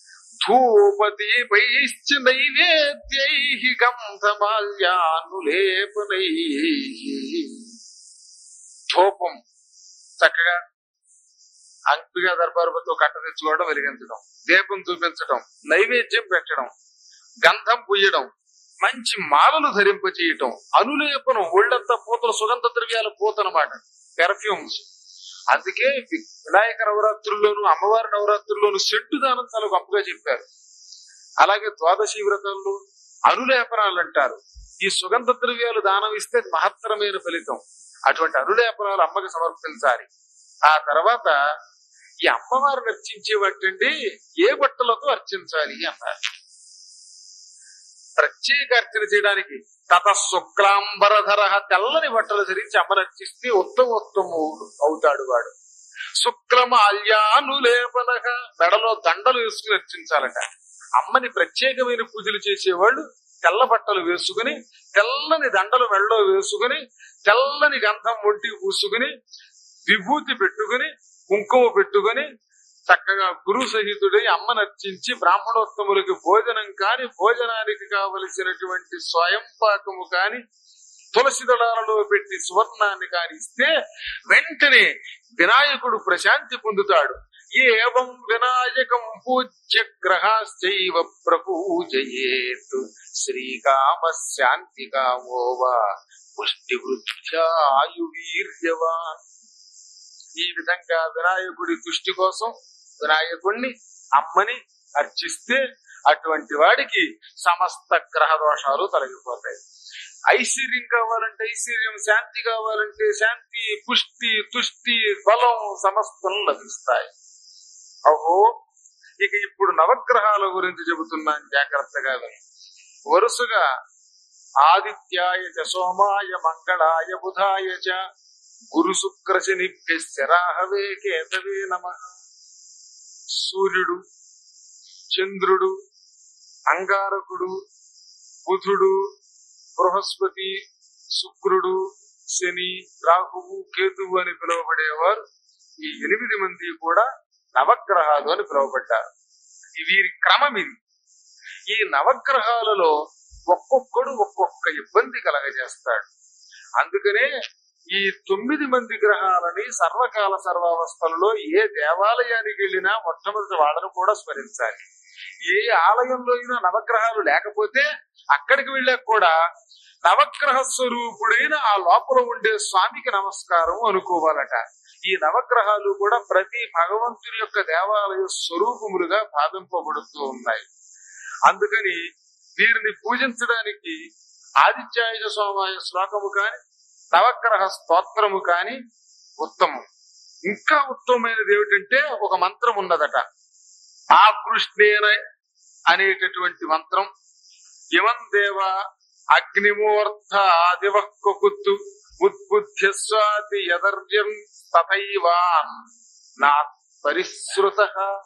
ధూపదీపైశ్చ నైవేద్యై గంధమాల్యానులేపనై ధూపం చక్కగా అంపిగా దర్బారుతో కట్ట తెచ్చుకోవడం వెలిగించడం దీపం చూపించడం నైవేద్యం పెట్టడం గంధం పుయ్యడం మంచి మాలలు ధరింప చేయటం అనులేపనం ఒళ్ళంతా పూతల సుగంధ ద్రవ్యాల పూతనమాట పెర్ఫ్యూమ్స్ అందుకే వి- వినాయక నవరాత్రుల్లోను అమ్మవారి నవరాత్రుల్లోను సెట్టు దానం చాలా గొప్పగా చెప్పారు అలాగే ద్వాదశి వ్రతంలో అనులేపనాలు అంటారు ఈ సుగంధ ద్రవ్యాలు దానం ఇస్తే మహత్తరమైన ఫలితం అటువంటి అనులేపనాలు అమ్మకి సమర్పించాలి ఆ తర్వాత ఈ అమ్మవారిని అర్చించే వాటండి ఏ బట్టలతో అర్చించాలి అన్నారు ప్రత్యేక అర్చన చేయడానికి తత శుక్లాంబరధర తెల్లని బట్టలు ధరించి అమ్మని అర్చిస్తే ఉత్తమ ఉత్తముడు అవుతాడు వాడు శుక్లమాల్యానులేపనక మెడలో దండలు వేసుకుని అర్చించాలట అమ్మని ప్రత్యేకమైన పూజలు చేసేవాళ్ళు తెల్ల బట్టలు వేసుకుని తెల్లని దండలు మెడలో వేసుకుని తెల్లని గంధం ఒంటికి పూసుకుని విభూతి పెట్టుకుని కుంకుమ పెట్టుకుని చక్కగా గురు సహితుడై అమ్మను అర్చించి బ్రాహ్మణోత్తములకి భోజనం కాని భోజనానికి కావలసినటువంటి స్వయం పాకము కాని తులసి దళాలలో పెట్టి సువర్ణాన్ని కాని ఇస్తే వెంటనే వినాయకుడు ప్రశాంతి పొందుతాడు ఏవం వినాయకం పూజ్య గ్రహాశ్చైవ ప్రపూజయేత్ శ్రీకామ శాంతి కామోవా పుష్టి వృద్ధ్యాయు వీర్యవాన్ ఈ విధంగా వినాయకుడి దృష్టి కోసం వినాయకుణ్ణి అమ్మని అర్చిస్తే అటువంటి వాడికి సమస్త గ్రహ దోషాలు తొలగిపోతాయి ఐశ్వర్యం కావాలంటే ఐశ్వర్యం శాంతి కావాలంటే శాంతి పుష్టి తుష్టి బలం సమస్తం లభిస్తాయి అహో ఇక ఇప్పుడు నవగ్రహాల గురించి చెబుతున్నాను జాగ్రత్తగా విను. వరుసగా ఆదిత్యాయ చ సోమాయ మంగళాయ బుధాయ చ గురు శుక్ర శనిభ్యరాహవే కేతవే నమ సూర్యుడు చంద్రుడు అంగారకుడు బుధుడు బృహస్పతి శుక్రుడు శని రాహువు కేతువు అని పిలువబడేవారు ఈ ఎనిమిది మంది కూడా నవగ్రహాలు అని పిలువబడ్డారు ఈ వీరి క్రమం ఇది ఈ నవగ్రహాలలో ఒక్కొక్కడు ఒక్కొక్క ఇబ్బంది కలగజేస్తాడు అందుకనే ఈ తొమ్మిది మంది గ్రహాలని సర్వకాల సర్వావస్థలలో ఏ దేవాలయానికి వెళ్ళినా మొట్టమొదటి వాళ్ళను కూడా స్మరించాలి ఏ ఆలయంలో అయినా నవగ్రహాలు లేకపోతే అక్కడికి వెళ్ళాక కూడా నవగ్రహ స్వరూపుడైన ఆ లోపల ఉండే స్వామికి నమస్కారం అనుకోవాలట ఈ నవగ్రహాలు కూడా ప్రతి భగవంతుని యొక్క దేవాలయ స్వరూపములుగా భావింపబడుతూ ఉన్నాయి అందుకని వీరిని పూజించడానికి ఆదిత్యాయుజ సోమాయ శ్లోకము కాని నవగ్రహ స్తోత్రము కాని ఉత్తమం ఇంకా ఉత్తమమైనది ఏమిటంటే ఒక మంత్రం ఉన్నదట ఆ కృష్ణేన అనేటటువంటి మంత్రం ఇవం దేవ అగ్నిమూర్ధ దివక్కుత్తు ఉద్బుద్ధ్య స్వాతి యదర్యం తథైవాన్ నా పరిశ్రుత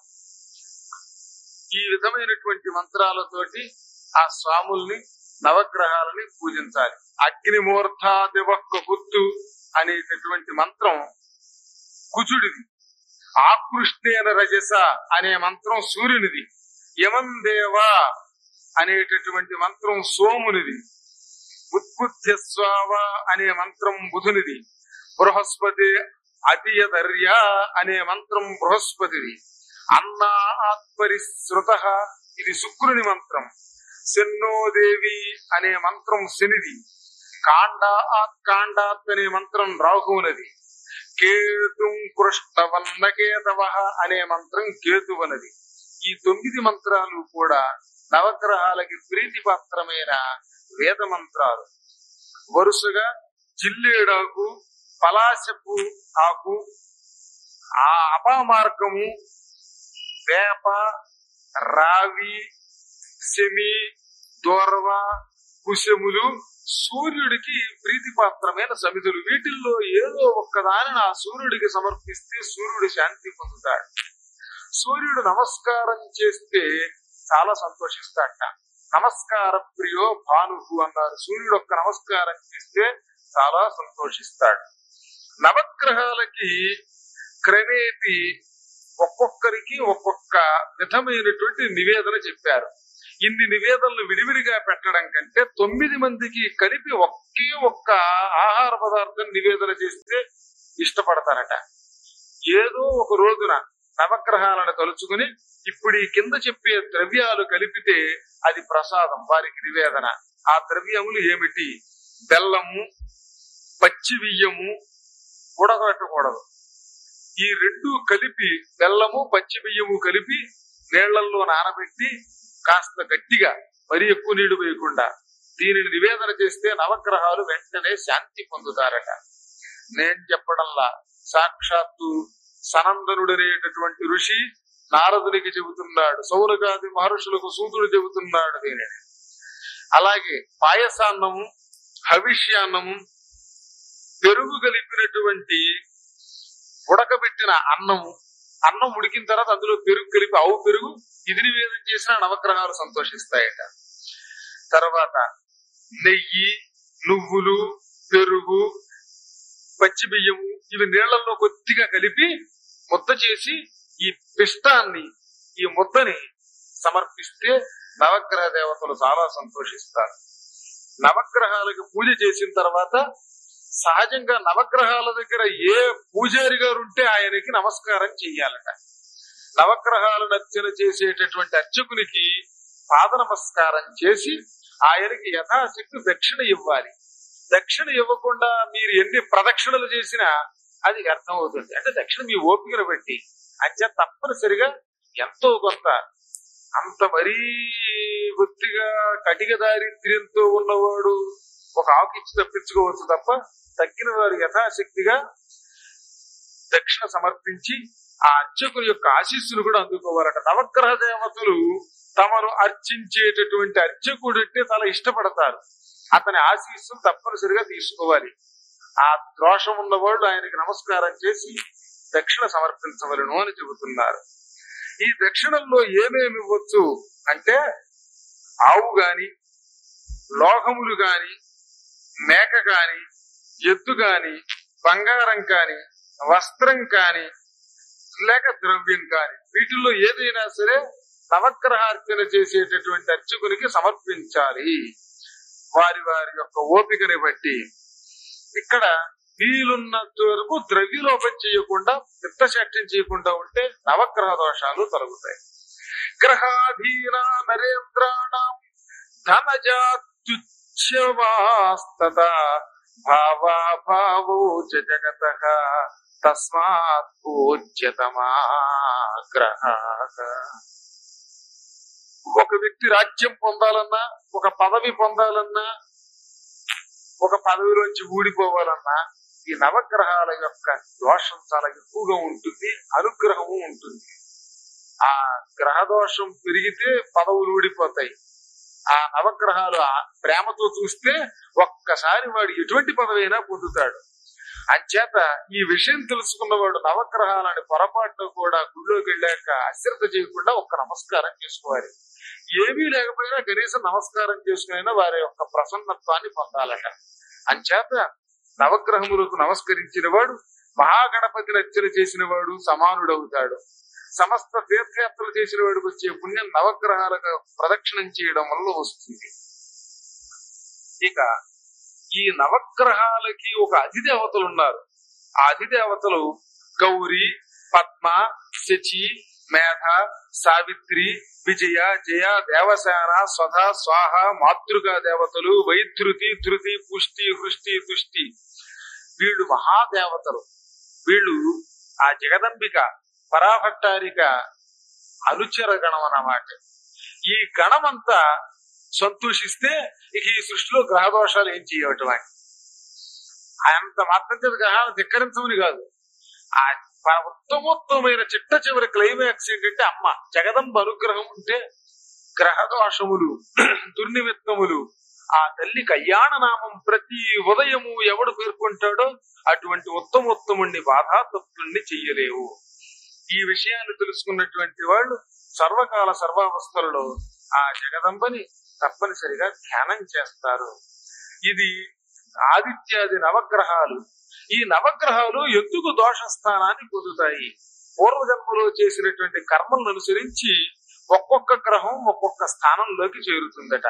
ఈ విధమైనటువంటి మంత్రాలతోటి ఆ స్వాముల్ని నవగ్రహాలని పూజించాలి అగ్నిమూర్ధాదివక్కుత్తు అనేటటువంటి మంత్రం కుజుడిది ఆకృష్ణేన రజస అనే మంత్రం సూర్యునిది యమం దేవ అనేటటువంటి మంత్రం సోమునిది ఉత్బుద్ధ్య స్వావ అనే మంత్రం బుధునిది బృహస్పతి అతియదర్య అనే మంత్రం బృహస్పతిది అన్నాత్పరిశ్రుత ఇది శుక్రుని మంత్రం శన్నోదేవి అనే మంత్రం శనిది కాండాత్ కాండాత్ అనే మంత్రం రాహువునది కేతుం కృష్ణవన్నకేతవ అనే మంత్రం కేతువనది ఈ తొమ్మిది మంత్రాలు కూడా నవగ్రహాలకి ప్రీతిపాత్రమైన వేద మంత్రాలు వరుసగా జిల్లేడాకు పలాశపు ఆకు ఆ అపామార్గము వేప రావి శమి దోర్వ కుశములు సూర్యుడికి ప్రీతిపాత్రమైన సమితులు వీటిల్లో ఏదో ఒక్కదానిని ఆ సూర్యుడికి సమర్పిస్తే సూర్యుడు శాంతి పొందుతాడు సూర్యుడు నమస్కారం చేస్తే చాలా సంతోషిస్తాడట నమస్కార ప్రియో భానుహు అన్నారు సూర్యుడు ఒక్క నమస్కారం చేస్తే చాలా సంతోషిస్తాడు నవగ్రహాలకి క్రమేపీ ఒక్కొక్కరికి ఒక్కొక్క విధమైనటువంటి నివేదన చెప్పారు ఇన్ని నివేదనలు విడివిడిగా పెట్టడం కంటే తొమ్మిది మందికి కలిపి ఒకే ఒక్క ఆహార పదార్థం నివేదన చేస్తే ఇష్టపడతారట ఏదో ఒక రోజున నవగ్రహాలను తలుచుకుని ఇప్పుడు ఈ కింద చెప్పే ద్రవ్యాలు కలిపితే అది ప్రసాదం వారికి నివేదన ఆ ద్రవ్యములు ఏమిటి బెల్లము పచ్చి బియ్యము ఉడకబెట్టకూడదు ఈ రెండు కలిపి బెల్లము పచ్చి బియ్యము కలిపి నీళ్లలో నానబెట్టి కాస్త గట్టిగా మరి ఎక్కువ నీళ్లు వేయకుండా దీనిని నివేదన చేస్తే నవగ్రహాలు వెంటనే శాంతి పొందుతారట నేను చెప్పడంలా సాక్షాత్తు సనందనుడనేటటువంటి ఋషి నారదునికి చెబుతున్నాడు సౌనకాది మహర్షులకు సూతుడు చెబుతున్నాడు దీనిని అలాగే పాయసాన్నము హవిష్యాన్నము పెరుగు కలిపినటువంటి ఉడకబెట్టిన అన్నము అన్నం ఉడికిన తర్వాత అందులో పెరుగు కలిపి ఆవు పెరుగు ఇది నివేదన చేసిన నవగ్రహాలు సంతోషిస్తాయట తర్వాత నెయ్యి నువ్వులు పెరుగు పచ్చి బియ్యము ఇవి నీళ్లలో కొద్దిగా కలిపి ముద్ద చేసి ఈ పిష్టాన్ని ఈ ముద్దని సమర్పిస్తే నవగ్రహ దేవతలు చాలా సంతోషిస్తారు నవగ్రహాలకు పూజ చేసిన తర్వాత సహజంగా నవగ్రహాల దగ్గర ఏ పూజారి గారు ఉంటే ఆయనకి నమస్కారం చెయ్యాలట నవగ్రహాలను అర్చన చేసేటటువంటి అర్చకునికి పాద నమస్కారం చేసి ఆయనకి యథాశక్తి దక్షిణ ఇవ్వాలి దక్షిణ ఇవ్వకుండా మీరు ఎన్ని ప్రదక్షిణలు చేసినా అది వ్యర్థం అవుతుంది అంటే దక్షిణ మీ ఓపికను బట్టి అంచే తప్పనిసరిగా ఎంతో కొంత అంత మరీ బొత్తిగా కటిక దారిద్ర్యంతో ఉన్నవాడు ఒక ఆకిచ్చి తప్పించుకోవచ్చు తప్ప తగ్గిన వారు యథాశక్తిగా దక్షిణ సమర్పించి ఆ అర్చకుని యొక్క ఆశీస్సులు కూడా అందుకోవాలట నవగ్రహ దేవతలు తమను అర్చించేటటువంటి అర్చకుడు అంటే చాలా ఇష్టపడతారు అతని ఆశీస్సులు తప్పనిసరిగా తీసుకోవాలి ఆ దోషం ఉన్నవాళ్ళు ఆయనకి నమస్కారం చేసి దక్షిణ సమర్పించవలను అని చెబుతున్నారు ఈ దక్షిణంలో ఏమేమి ఇవ్వచ్చు అంటే ఆవు గాని లోహములు గాని మేక గాని ఎద్దు గాని బంగారం కాని వస్త్రం కాని లేక ద్రవ్యం కాని వీటిల్లో ఏదైనా సరే నవగ్రహార్చన చేసేటటువంటి అర్చకునికి సమర్పించాలి వారి వారి యొక్క ఓపికని బట్టి ఇక్కడ వీలున్నంత వరకు ద్రవ్యలోపం చేయకుండా పిత్తశాఠ్యం చేయకుండా ఉంటే నవగ్రహ దోషాలు తొలగుతాయి గ్రహాధీన నరేంద్రాణం ధనజాత్యుచ్యవాస్తత భావాభావో చ జగత తస్మాత్ పూజ్యతమా గ్రహ ఒక వ్యక్తి రాజ్యం పొందాలన్నా ఒక పదవి పొందాలన్నా ఒక పదవిలోంచి ఊడిపోవాలన్నా ఈ నవగ్రహాల యొక్క దోషం చాలా ఎక్కువగా ఉంటుంది అనుగ్రహము ఉంటుంది ఆ గ్రహ దోషం పెరిగితే పదవులు ఊడిపోతాయి ఆ నవగ్రహాలు ఆ ప్రేమతో చూస్తే ఒక్కసారి వాడు ఎటువంటి పదవి అయినా పొందుతాడు అంచేత ఈ విషయం తెలుసుకున్నవాడు నవగ్రహాలని పొరపాటు కూడా గుళ్ళోకి వెళ్ళాక అశ్రద్ధ చేయకుండా ఒక్క నమస్కారం చేసుకోవాలి ఏమీ లేకపోయినా కనీసం నమస్కారం చేసుకునైనా వారి యొక్క ప్రసన్నత్వాన్ని పొందాలట అంచేత నవగ్రహములకు నమస్కరించిన వాడు మహాగణపతిని అర్చన చేసిన వాడు సమానుడవుతాడు సమస్త తీర్థయాత్రలు చేసిన వాడికి వచ్చే పుణ్యం నవగ్రహాలకు ప్రదక్షిణం చేయడం వల్ల వస్తుంది ఇక ఈ నవగ్రహాలకి ఒక అధిదేవతలు ఉన్నారు ఆ అధిదేవతలు గౌరి పద్మ శచి మేధ సావిత్రి విజయ జయ దేవసేన స్వధ స్వాహ మాతృగా దేవతలు వైధృతి ధృతి పుష్టి హృష్టి తుష్టి వీళ్ళు మహాదేవతలు వీళ్ళు ఆ జగదంబిక పరాభట్టారిక అనుచర గణం అన్నమాట ఈ గణమంతా సంతోషిస్తే ఇక ఈ సృష్టిలో గ్రహ దోషాలు ఏం చేయవటం అని అంత మాత్రం చేత గ్రహాలను ధిక్కరించమని కాదు ఆ ప- ఉత్తమోత్తమైన చిట్ట చివరి క్లైమాక్స్ ఏంటంటే అమ్మ జగదంబ అనుగ్రహం ఉంటే గ్రహ దోషములు దుర్నిమిత్తములు ఆ తల్లి కళ్యాణ నామం ప్రతి ఉదయము ఎవడు పేర్కొంటాడో అటువంటి ఉత్తమోత్తముణ్ణి బాధాతత్తుణ్ణి చెయ్యలేవు ఈ విషయాన్ని తెలుసుకున్నటువంటి వాళ్ళు సర్వకాల సర్వావస్థలలో ఆ జగదంబని తప్పనిసరిగా ధ్యానం చేస్తారు ఇది ఆదిత్యాది నవగ్రహాలు ఈ నవగ్రహాలు ఎందుకు దోష స్థానాన్ని పొందుతాయి పూర్వజన్మలో చేసినటువంటి కర్మలను అనుసరించి ఒక్కొక్క గ్రహం ఒక్కొక్క స్థానంలోకి చేరుతుందట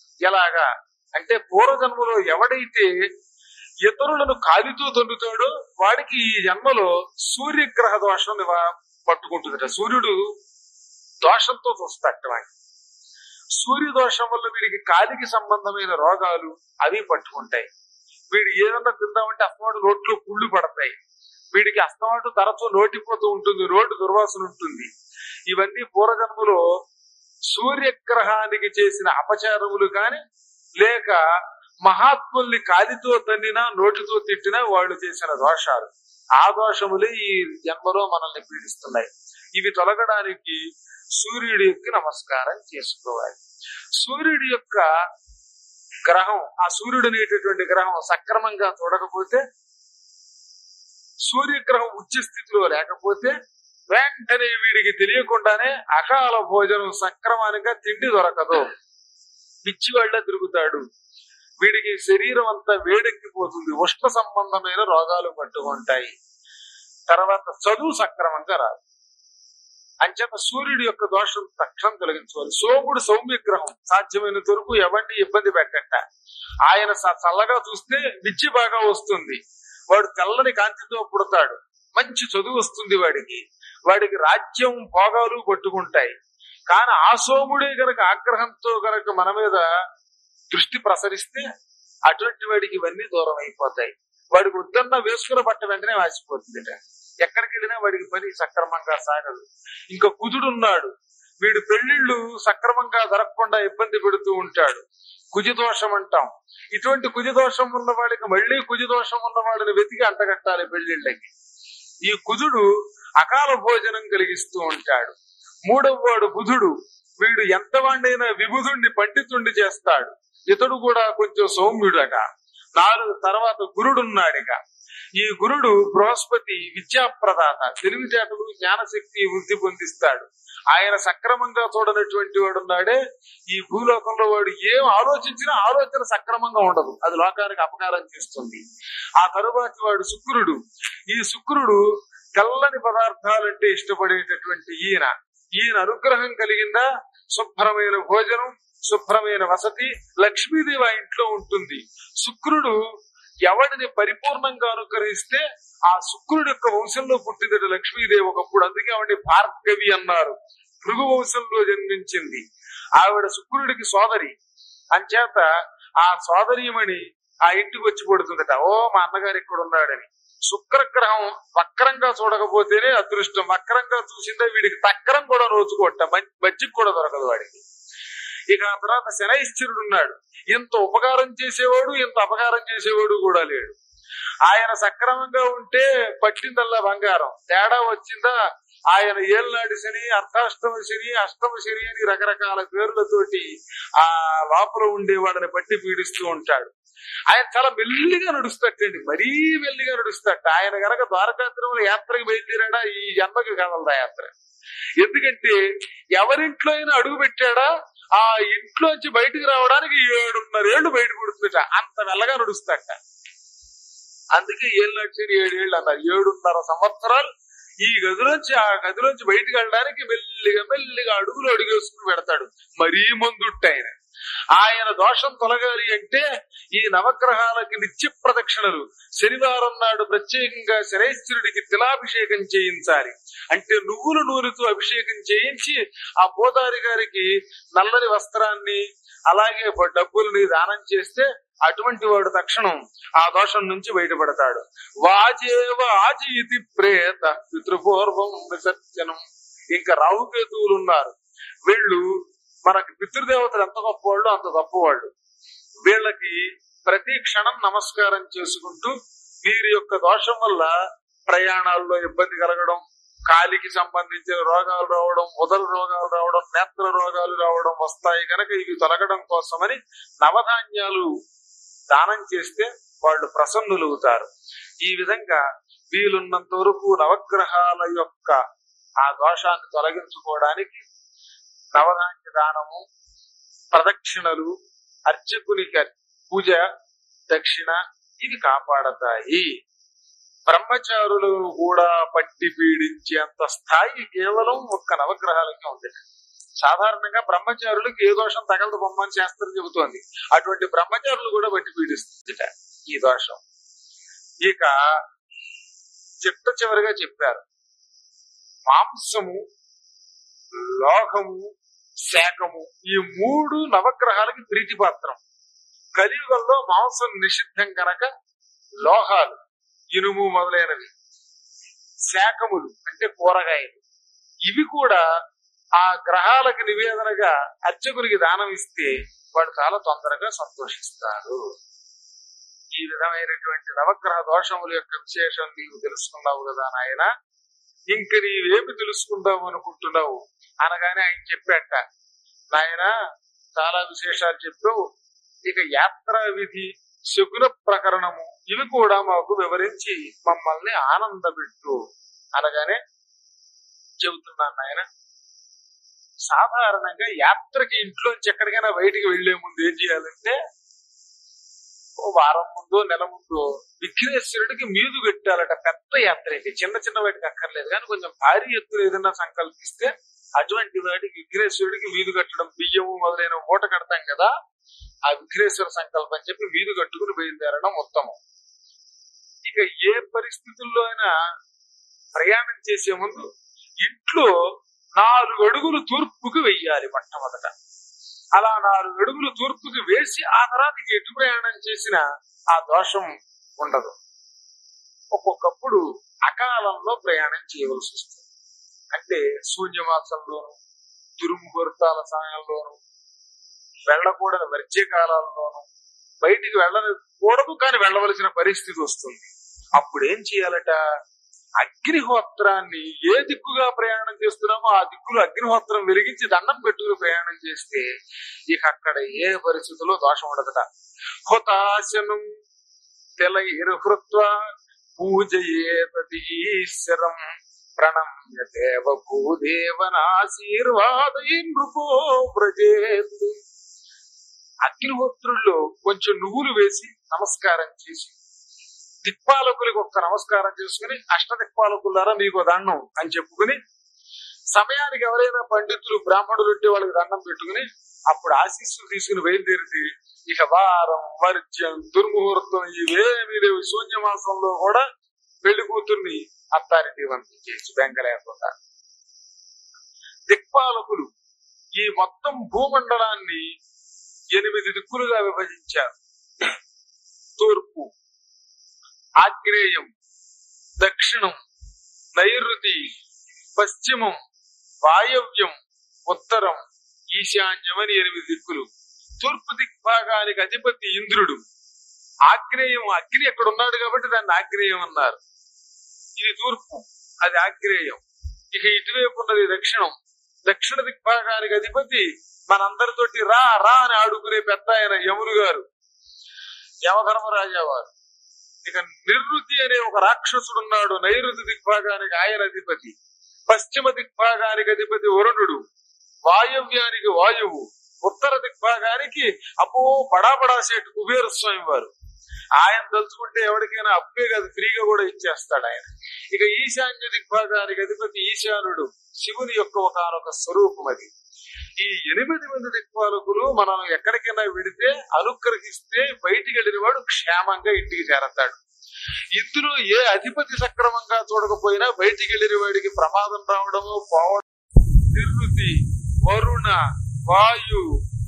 ఎలాగా అంటే పూర్వజన్మలో ఎవడైతే ఇతరులను కాలితో తొండుతాడో వాడికి ఈ జన్మలో సూర్యగ్రహ దోషం నివా- పట్టుకుంటుందట సూర్యుడు దోషంతో చూస్తాట వాడిని సూర్య దోషం వల్ల వీడికి కాలికి సంబంధమైన రోగాలు అవి పట్టుకుంటాయి వీడు ఏదన్నా తిందామంటే అస్తమాటు నోట్లో పుళ్ళు పడతాయి వీడికి అస్తమాటు తరచూ నోటిపోతూ ఉంటుంది రోడ్డు దుర్వాసన ఉంటుంది ఇవన్నీ పూర్వజన్మలో సూర్యగ్రహానికి చేసిన అపచారములు కాని లేక మహాత్ముల్ని కాలితో తన్నినా నోటితో తిట్టినా వాళ్ళు చేసిన దోషాలు ఆ దోషములే ఈ జన్మలో మనల్ని పీడిస్తున్నాయి ఇవి తొలగడానికి సూర్యుడి యొక్క నమస్కారం చేసుకోవాలి సూర్యుడి యొక్క గ్రహం ఆ సూర్యుడు అనేటటువంటి గ్రహం సక్రమంగా చూడకపోతే సూర్యగ్రహం ఉచ్చ స్థితిలో లేకపోతే వెంటనే వీడికి తెలియకుండానే అకాల భోజనం సక్రమానంగా తిండి దొరకదు పిచ్చి వాళ్ళ తిరుగుతాడు వీడికి శరీరం అంతా వేడెక్కిపోతుంది ఉష్ణ సంబంధమైన రోగాలు పట్టుకుంటాయి తర్వాత చదువు సక్రమంగా రాదు అంచేత సూర్యుడి యొక్క దోషం తక్షణం తొలగించుకోవాలి సోముడు సౌమ్య గ్రహం సాధ్యమైనంత వరకు ఎవరిని ఇబ్బంది పెట్టట ఆయన స- చల్లగా చూస్తే విద్య బాగా వస్తుంది వాడు తెల్లని కాంతితో పుడతాడు మంచి చదువు వస్తుంది వాడికి వాడికి రాజ్యం భోగాలు పట్టుకుంటాయి కానీ ఆ సోముడే గనక ఆగ్రహంతో గనక మన మీద దృష్టి ప్రసరిస్తే అటువంటి వాడికి ఇవన్నీ దూరం అయిపోతాయి వాడికి వద్దన్న వేసుకున్న బట్ట వెంటనే వాసిపోతుంది ఎక్కడికి వెళ్ళినా వాడికి పని సక్రమంగా సాగదు ఇంకా కుజుడున్నాడు వీడు పెళ్లిళ్ళు సక్రమంగా జరగకుండా ఇబ్బంది పెడుతూ ఉంటాడు కుజదోషం అంటాం ఇటువంటి కుజదోషం ఉన్న వాడికి మళ్ళీ కుజదోషం ఉన్న వాడిని వెతికి అంటగట్టాలి పెళ్లిళ్ళకి ఈ కుజుడు అకాల భోజనం కలిగిస్తూ ఉంటాడు మూడవ వాడు బుధుడు వీడు ఎంత వాడినైనా విబుధుణ్ణి పండితుణ్ణి చేస్తాడు ఇతడు కూడా కొంచెం సౌమ్యుడట నాలుగు తర్వాత గురుడున్నాడిక ఈ గురుడు బృహస్పతి విద్యాప్రదాత తెలివితేటలు జ్ఞానశక్తి వృద్ధి పొందిస్తాడు ఆయన సక్రమంగా చూడనటువంటి వాడు ఉన్నాడే ఈ భూలోకంలో వాడు ఏం ఆలోచించినా ఆలోచన సక్రమంగా ఉండదు అది లోకానికి అపకారం చేస్తుంది ఆ తరువాతి వాడు శుక్రుడు ఈ శుక్రుడు తెల్లని పదార్థాలంటే ఇష్టపడేటటువంటి ఈయన ఈయన అనుగ్రహం కలిగిందా శుభ్రమైన భోజనం శుభ్రమైన వసతి లక్ష్మీదేవి ఆ ఇంట్లో ఉంటుంది శుక్రుడు ఎవడిని పరిపూర్ణంగా అనుగ్రహిస్తే ఆ శుక్రుడి యొక్క వంశంలో పుట్టిందట లక్ష్మీదేవి ఒకప్పుడు అందుకే ఆవిడ భార్గవి అన్నారు భృగు వంశంలో జన్మించింది ఆవిడ శుక్రుడికి సోదరి అంచేత ఆ సోదరీమణి ఆ ఇంటికి వచ్చి పడుతుందట ఓ మా అన్నగారు ఇక్కడ ఉన్నాడని శుక్రగ్రహం వక్రంగా చూడకపోతేనే అదృష్టం వక్రంగా చూసిందే వీడికి తక్కరం కూడా రోజుకోట మజ్జిగ కూడా దొరకదు వాడికి ఇక ఆ తర్వాత శనైశ్చరుడు ఉన్నాడు ఇంత ఉపకారం చేసేవాడు ఇంత అపకారం చేసేవాడు కూడా లేడు ఆయన సక్రమంగా ఉంటే పట్టిందల్లా బంగారం తేడా వచ్చిందా ఆయన ఏళ్ళనాడి శని అర్ధాష్టమ శని అష్టమ శని అని రకరకాల పేర్లతోటి ఆ లోపల ఉండేవాడిని పట్టి పీడిస్తూ ఉంటాడు ఆయన చాలా మెల్లిగా నడుస్తట్టండి మరీ మెల్లిగా నడుస్తట ఆయన గనక ద్వారకాత్రంలో యాత్రకు బయలుదేరాడా ఈ జన్మకి కదలదా యాత్ర ఎందుకంటే ఎవరింట్లో అయినా అడుగు పెట్టాడా ఆ ఇంట్లోంచి బయటికి రావడానికి ఏడున్నరేళ్లు బయట పడుతుందట అంత మెల్లగా నడుస్తట అందుకే ఏళ్ళు నడిచేది ఏడేళ్ళు అన్నారు ఏడున్నర సంవత్సరాలు ఈ గదిలోంచి ఆ గదిలోంచి బయటికి వెళ్ళడానికి మెల్లిగా మెల్లిగా అడుగులు అడుగేసుకుని పెడతాడు మరీ ముందుట్ట ఆయన ఆయన దోషం తొలగాలి అంటే ఈ నవగ్రహాలకి నిత్య ప్రదక్షిణలు శనివారం నాడు ప్రత్యేకంగా శనైశ్వరుడికి తిలాభిషేకం చేయించాలి అంటే నువ్వుల నూనెతో అభిషేకం చేయించి ఆ పోదారి గారికి నల్లని వస్త్రాన్ని అలాగే డబ్బుల్ని దానం చేస్తే అటువంటి వాడు తక్షణం ఆ దోషం నుంచి బయటపడతాడు వాజేవ ఆజీతి ప్రేత పితృపూర్వం విసర్జనం ఇంకా రాహుకేతువులు ఉన్నారు వీళ్ళు మనకి పితృదేవతలు ఎంత గొప్పవాళ్ళు అంత గొప్పవాళ్ళు వీళ్ళకి ప్రతి క్షణం నమస్కారం చేసుకుంటూ వీరి యొక్క దోషం వల్ల ప్రయాణాల్లో ఇబ్బంది కలగడం కాలికి సంబంధించిన రోగాలు రావడం మొదలు రోగాలు రావడం నేత్ర రోగాలు రావడం వస్తాయి కనుక ఇవి తొలగడం కోసమని నవధాన్యాలు దానం చేస్తే వాళ్ళు ప్రసన్నులవుతారు ఈ విధంగా వీలున్నంత వరకు నవగ్రహాల యొక్క ఆ దోషాన్ని తొలగించుకోవడానికి నవధాన్య దానము ప్రదక్షిణలు అర్చకునికి పూజ దక్షిణ ఇవి కాపాడతాయి బ్రహ్మచారులను కూడా పట్టి పీడించేంత స్థాయి కేవలం ఒక్క నవగ్రహాలకే ఉంది సాధారణంగా బ్రహ్మచారులకు ఏ దోషం తగలదు బొమ్మని శాస్త్రం చెబుతోంది అటువంటి బ్రహ్మచారులు కూడా పట్టి పీడిస్తుంది ఈ దోషం ఇక చిట్ట చివరిగా చెప్పారు మాంసము లోహము శాఖము ఈ మూడు నవగ్రహాలకి ప్రీతిపాత్రం కలియుగంలో మాంసం నిషిద్ధం కనుక లోహాలు ఇనుము మొదలైనవి శాఖములు అంటే కూరగాయలు ఇవి కూడా ఆ గ్రహాలకు నివేదనగా అర్చకునికి దానం ఇస్తే వాడు చాలా తొందరగా సంతోషిస్తారు ఈ విధమైనటువంటి నవగ్రహ దోషముల యొక్క విశేషం నీవు తెలుసుకున్నావు కదా నాయన ఇంక నీవేమి తెలుసుకుందాం అనుకుంటున్నావు అనగానే ఆయన చెప్పాట నాయన చాలా విశేషాలు చెప్పావు ఇక యాత్రా విధి శకున ప్రకరణము ఇవి కూడా మాకు వివరించి మమ్మల్ని ఆనందపెట్టు అనగానే చెబుతున్నాను నాయన సాధారణంగా యాత్రకి ఇంట్లోంచి ఎక్కడికైనా బయటికి వెళ్లే ముందు ఏం చేయాలంటే ఓ వారం ముందో నెల ముందో విఘ్నేశ్వరుడికి మీదు పెట్టాలట పెద్ద యాత్రకి చిన్న చిన్న వాటికి అక్కర్లేదు కానీ కొంచెం భారీ ఎత్తున ఏదైనా సంకల్పిస్తే అటువంటి వాటికి విఘ్నేశ్వరుడికి మీదు కట్టడం బియ్యము మొదలైన మూట కడతాం కదా ఆ విఘ్నేశ్వర సంకల్పం చెప్పి మీదు కట్టుకుని బయలుదేరడం ఉత్తమం ఇక ఏ పరిస్థితుల్లో అయినా ప్రయాణం చేసే ముందు ఇంట్లో నాలుగు అడుగులు తూర్పుకు వెయ్యాలి మొట్టమొదట అలా నాలుగు అడుగులు తూర్పుకి వేసి ఆ తర్వాత ఇంక ఎటు ప్రయాణం చేసినా ఆ దోషం ఉండదు ఒక్కొక్కప్పుడు అకాలంలో ప్రయాణం చేయవలసి వస్తుంది అంటే శూన్యమాసంలోను దుర్ముహూర్తాల సమయంలోను వెళ్ళకూడని వర్జ్య కాలాల్లోనూ బయటికి వెళ్ళకూడదు కానీ వెళ్ళవలసిన పరిస్థితి వస్తుంది అప్పుడు ఏం చేయాలట అగ్నిహోత్రాన్ని ఏ దిక్కుగా ప్రయాణం చేస్తున్నామో ఆ దిక్కులో అగ్నిహోత్రం వెలిగించి దండం పెట్టుకుని ప్రయాణం చేస్తే ఇక అక్కడ ఏ పరిస్థితుల్లో దోషం ఉండదట హుతాశనం తెలైర్హృత్వ పూజయేతీశ్వరం ప్రణమ్య దేవ భూదేవనాశీర్వాదై నృపో వ్రజేత్ అగ్నిహోత్రుల్లో కొంచెం నువ్వులు వేసి నమస్కారం చేసి దిక్పాలకులకు ఒక్క నమస్కారం చేసుకుని అష్ట దిక్పాలకులారా మీకు దండం అని చెప్పుకుని సమయానికి ఎవరైనా పండితులు బ్రాహ్మణులు ఉంటే వాళ్ళకి దండం పెట్టుకుని అప్పుడు ఆశీస్సులు తీసుకుని బయలుదేరితే ఇక వారం వర్జ్యం దుర్ముహూర్తం ఇవేమీ లేవు శూన్యమాసంలో కూడా పెళ్లి కూతుర్ని అత్తారింటికి పంపించేసి బెంగ లేకుండా దిక్పాలకులు ఈ మొత్తం భూమండలాన్ని ఎనిమిది దిక్కులుగా విభజించారు తూర్పు ఆగ్నేయం దక్షిణం నైరుతి పశ్చిమం వాయవ్యం ఉత్తరం ఈశాన్యం అని ఎనిమిది దిక్కులు తూర్పు దిక్భాగానికి అధిపతి ఇంద్రుడు ఆగ్నేయం అగ్ని ఎక్కడ ఉన్నాడు కాబట్టి దాన్ని ఆగ్నేయం అన్నారు ఇది తూర్పు అది ఆగ్నేయం ఇక ఇటువైపు ఉన్నది దక్షిణం దక్షిణ దిక్భాగానికి అధిపతి మనందరితోటి రా రా అని ఆడుకునే పెద్ద ఆయన యములు గారు యమధర్మరాజా వారు ఇక నిర్వృతి అనే ఒక రాక్షసుడు ఉన్నాడు నైరుతి దిగ్భాగానికి ఆయన అధిపతి పశ్చిమ దిగ్భాగానికి అధిపతి వరుణుడు వాయవ్యానికి వాయువు ఉత్తర దిగ్భాగానికి అపో బడా బడా సేటు కుబేర స్వామి వారు ఆయన తలుచుకుంటే ఎవరికైనా అప్పే కాదు ఫ్రీగా కూడా ఇచ్చేస్తాడు ఆయన ఇక ఈశాన్య దిగ్భాగానికి అధిపతి ఈశానుడు శివుని యొక్క ఒకనొక స్వరూపం అది ఈ ఎనిమిది మంది దిక్పాలకులు మనం ఎక్కడికైనా విడితే అనుగ్రహిస్తే బయటికి వెళ్ళిన వాడు క్షేమంగా ఇంటికి చేరతాడు ఇందులో ఏ అధిపతి సక్రమంగా చూడకపోయినా బయటికి వెళ్ళిన వాడికి ప్రమాదం రావడము పోవడం నిర్వృతి వరుణ వాయు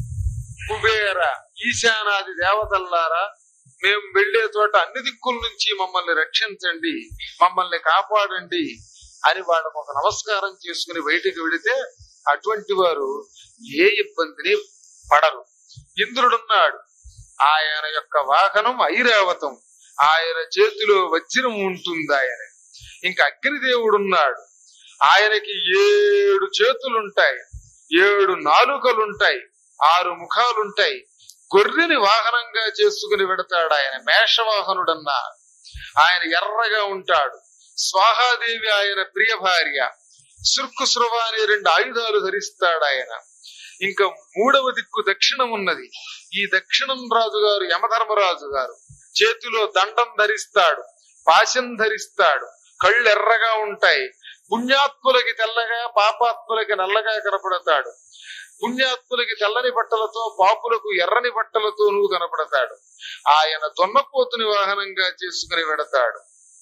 కుబేర ఈశానాది దేవతల్లారా మేము వెళ్లే చోట అన్ని దిక్కుల నుంచి మమ్మల్ని రక్షించండి మమ్మల్ని కాపాడండి అని వాళ్ళకు ఒక నమస్కారం చేసుకుని బయటికి వెడితే అటువంటి వారు ఏ ఇబ్బందిని పడరు ఇంద్రుడున్నాడు ఆయన యొక్క వాహనం ఐరావతం ఆయన చేతిలో వజ్రం ఉంటుంది ఆయన ఇంకా అగ్నిదేవుడున్నాడు ఆయనకి ఏడు చేతులుంటాయి ఏడు నాలుకలుంటాయి ఆరు ముఖాలుంటాయి గొర్రెని వాహనంగా చేసుకుని వెడతాడు ఆయన మేషవాహనుడన్నా ఆయన ఎర్రగా ఉంటాడు స్వాహాదేవి ఆయన ప్రియ భార్య సుర్కు శృవ అనే రెండు ఆయుధాలు ధరిస్తాడు ఆయన ఇంకా మూడవ దిక్కు దక్షిణం ఉన్నది ఈ దక్షిణం రాజు గారు యమధర్మరాజు గారు చేతిలో దండం ధరిస్తాడు పాశం ధరిస్తాడు కళ్ళు ఎర్రగా ఉంటాయి పుణ్యాత్ములకి తెల్లగా పాపాత్ములకి నల్లగా కనపడతాడు పుణ్యాత్ములకి తెల్లని బట్టలతో పాపులకు ఎర్రని బట్టలతోనూ కనపడతాడు ఆయన దొన్నపోతుని వాహనంగా చేసుకుని వెడతాడు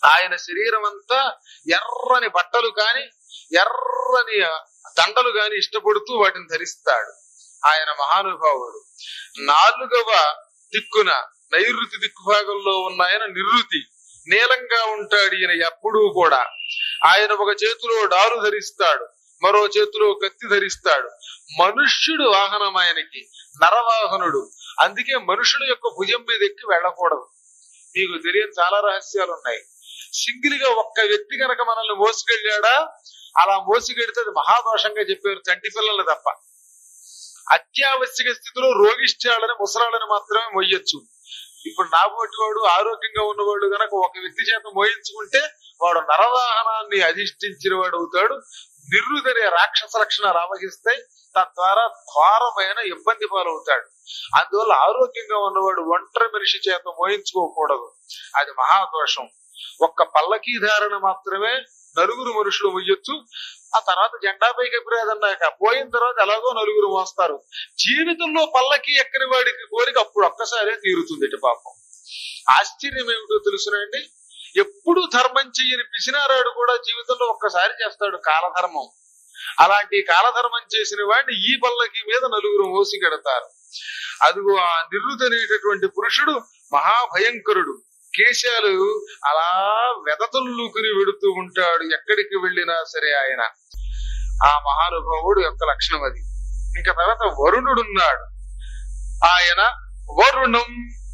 ఆయన శరీరం అంతా ఎర్రని బట్టలు కాని ఎర్రని దండలు గాని ఇష్టపడుతూ వాటిని ధరిస్తాడు ఆయన మహానుభావుడు నాలుగవ దిక్కున నైరుతి దిక్కు భాగంలో ఉన్న ఆయన నిరుతి నీలంగా ఉంటాడు ఈయన ఎప్పుడూ కూడా ఆయన ఒక చేతిలో డాలు ధరిస్తాడు మరో చేతిలో కత్తి ధరిస్తాడు మనుష్యుడు వాహనం ఆయనకి నరవాహనుడు అందుకే మనుషుల యొక్క భుజం మీద ఎక్కి వెళ్ళకూడదు మీకు తెలియని చాలా రహస్యాలు ఉన్నాయి సింగిల్ గా ఒక్క వ్యక్తి కనుక మనల్ని మోసుకెళ్ళాడా అలా మోసుకెడితే అది మహాదోషంగా చెప్పారు చంటి పిల్లలు తప్ప అత్యావశ్యక స్థితిలో రోగిష్టాలని ముసలాళ్ళని మాత్రమే మొయ్యొచ్చు ఇప్పుడు నాబోటి వాడు ఆరోగ్యంగా ఉన్నవాడు గనక ఒక వ్యక్తి చేత మోయించుకుంటే వాడు నరవాహనాన్ని అధిష్ఠించిన వాడు అవుతాడు నిర్రుదనే రాక్షస లక్షణాలు ఆవహిస్తాయి తద్వారా ఘోరమైన ఇబ్బంది పాలవుతాడు అందువల్ల ఆరోగ్యంగా ఉన్నవాడు ఒంటరి మనిషి చేత మోయించుకోకూడదు అది మహాదోషం ఒక్క పల్లకీ ధారణ మాత్రమే నలుగురు మనుషులు మొయ్యొచ్చు ఆ తర్వాత జెండా పైకి ఎప్పుడేదన్నాక పోయిన తర్వాత ఎలాగో నలుగురు మోస్తారు జీవితంలో పల్లకి ఎక్కని వాడికి కోరిక అప్పుడు ఒక్కసారే తీరుతుంది ఇటు పాపం ఆశ్చర్యం ఏమిటో తెలుసునండి ఎప్పుడు ధర్మం చెయ్యని పిసినారాడు కూడా జీవితంలో ఒక్కసారి చేస్తాడు కాలధర్మం అలాంటి కాలధర్మం చేసిన వాడిని ఈ పల్లకి మీద నలుగురు మోసి కడతారు అదిగో ఆ నిర్రుతనేటటువంటి పురుషుడు మహాభయంకరుడు కేశాలు అలా వెదతల్లుకుని వెడుతూ ఉంటాడు ఎక్కడికి వెళ్ళినా సరే ఆయన ఆ మహానుభావుడు యొక్క లక్షణం అది ఇంకా తర్వాత వరుణుడున్నాడు ఆయన వరుణం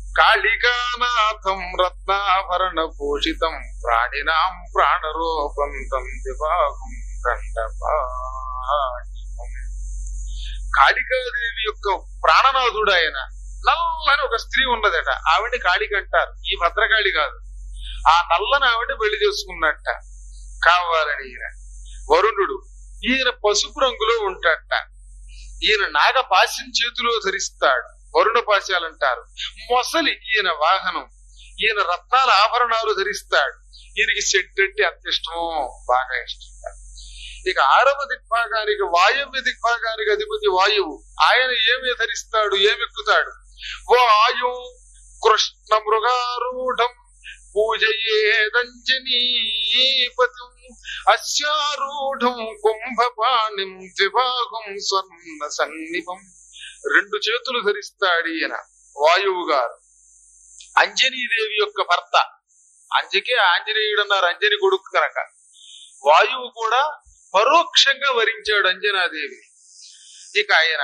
కాళికానాథం రత్నాభరణ పూషితం ప్రాణినాం ప్రాణరూపం తం విభాగం దండపాణికం. కాళికాదేవి యొక్క ప్రాణనాథుడు ఆయన నల్లని ఒక స్త్రీ ఉన్నదట ఆవిడ కాళిక అంటారు ఈ భద్రకాళి కాదు ఆ నల్లని ఆవిడ పెళ్లి చేసుకున్నట్ట కావాలని ఈయన వరుణుడు ఈయన పసుపు రంగులో ఉంటాడట ఈయన నాగపాశం చేతిలో ధరిస్తాడు వరుణ పాశాలంటారు మొసలి ఈయన వాహనం ఈయన రత్నాల ఆభరణాలు ధరిస్తాడు ఈయనకి సెట్ అంటే అంత ఇష్టమో బాగా ఇష్టం ఇక ఆరవ దిగ్భాగానికి వాయవ్య దిగ్భాగానికి అధిపతి వాయువు ఆయన ఏమి ధరిస్తాడు ఏమెక్కుతాడు వాయు కృష్ణ మృగారూఢం పూజయేదంజనీపతిం అస్యారూఢం కుంభపాణిం ద్విభాగం స్వర్ణ సన్నిపం రెండు చేతులు ధరిస్తాడు ఈయన వాయువు గారు అంజనీదేవి యొక్క భర్త అంజకే ఆంజనేయుడు అన్నారు అంజని కొడుకు కనుక వాయువు కూడా పరోక్షంగా వరించాడు అంజనాదేవి ఇక ఆయన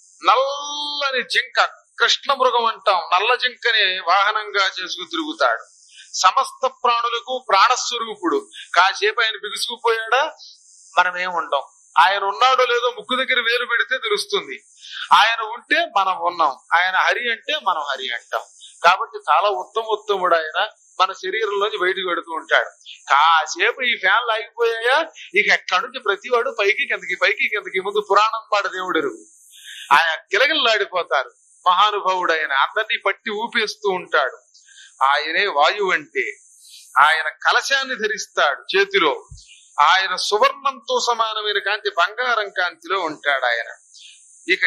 నల్లని జింక కృష్ణ మృగం అంటాం నల్ల జింకని వాహనంగా చేసుకుని తిరుగుతాడు సమస్త ప్రాణులకు ప్రాణస్వరూపుడు కాసేపు ఆయన బిగుసుకుపోయాడా మనమేం ఉండం ఆయన ఉన్నాడో లేదో ముక్కు దగ్గర వేలు పెడితే తెలుస్తుంది ఆయన ఉంటే మనం ఉన్నాం ఆయన హరి అంటే మనం హరి అంటాం కాబట్టి చాలా ఉత్తమ ఉత్తముడు ఆయన మన శరీరంలోంచి బయటకు పెడుతూ ఉంటాడు కాసేపు ఈ ఫ్యాన్లు ఆగిపోయాయా ఇక ఎక్కడి నుంచి ప్రతి వాడు పైకి కిందకి పైకి కిందకి ముందు పురాణం పాడ దేవుడు ఎరుగు ఆయన గిలగిల్లాడిపోతారు మహానుభావుడు ఆయన అందరినీ పట్టి ఊపేస్తూ ఉంటాడు ఆయనే వాయువు అంటే ఆయన కలశాన్ని ధరిస్తాడు చేతిలో ఆయన సువర్ణంతో సమానమైన కాంతి బంగారం కాంతిలో ఉంటాడు ఆయన ఇక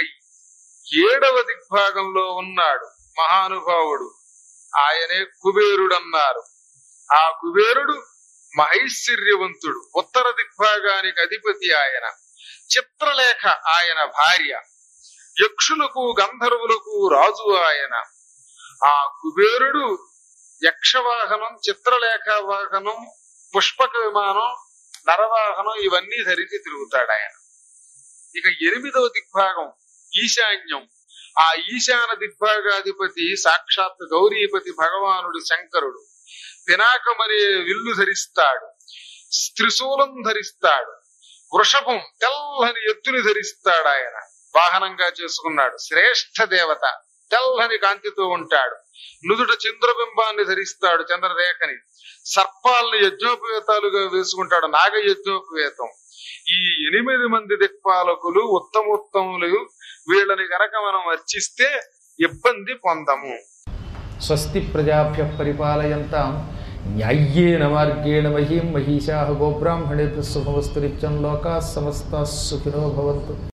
ఏడవ దిగ్భాగంలో ఉన్నాడు మహానుభావుడు ఆయనే కుబేరుడు అన్నారు ఆ కుబేరుడు మహైశ్వర్యవంతుడు ఉత్తర దిగ్భాగానికి అధిపతి ఆయన చిత్రలేఖ ఆయన భార్య యక్షులకు గంధర్వులకు రాజు ఆయన ఆ కుబేరుడు యక్షవాహనం చిత్రలేఖ వాహనం పుష్పక విమానం నరవాహనం ఇవన్నీ ధరించి తిరుగుతాడు ఆయన ఇక ఎనిమిదవ దిగ్భాగం ఈశాన్యం ఆ ఈశాన దిగ్భాగాధిపతి సాక్షాత్ గౌరీపతి భగవానుడు శంకరుడు పినాకమనే విల్లు ధరిస్తాడు త్రిశూలం ధరిస్తాడు వృషభం తెల్లని ఎత్తుని ధరిస్తాడు ఆయన వాహనంగా చేసుకున్నాడు శ్రేష్ఠ దేవత తెల్లని కాంతితో ఉంటాడు నుదుట చంద్రబింబాన్ని ధరిస్తాడు చంద్రరేఖని సర్పాలని యజ్ఞోపవేతాలుగా వేసుకుంటాడు నాగ యజ్ఞోపవేతం ఈ ఎనిమిది మంది దిక్పాలకులు ఉత్తమోత్తములు వీళ్ళని గనక మనం అర్చిస్తే ఇబ్బంది పొందము స్వస్తి ప్రజాభ్య పరిపాలయంతాం న్యాయ్యేన మార్గేణ మహీం మహిషా గోబ్రాహ్మణేభ్య శుభమస్తు నిత్యం లోకా సమస్త సుఖినో భవంతు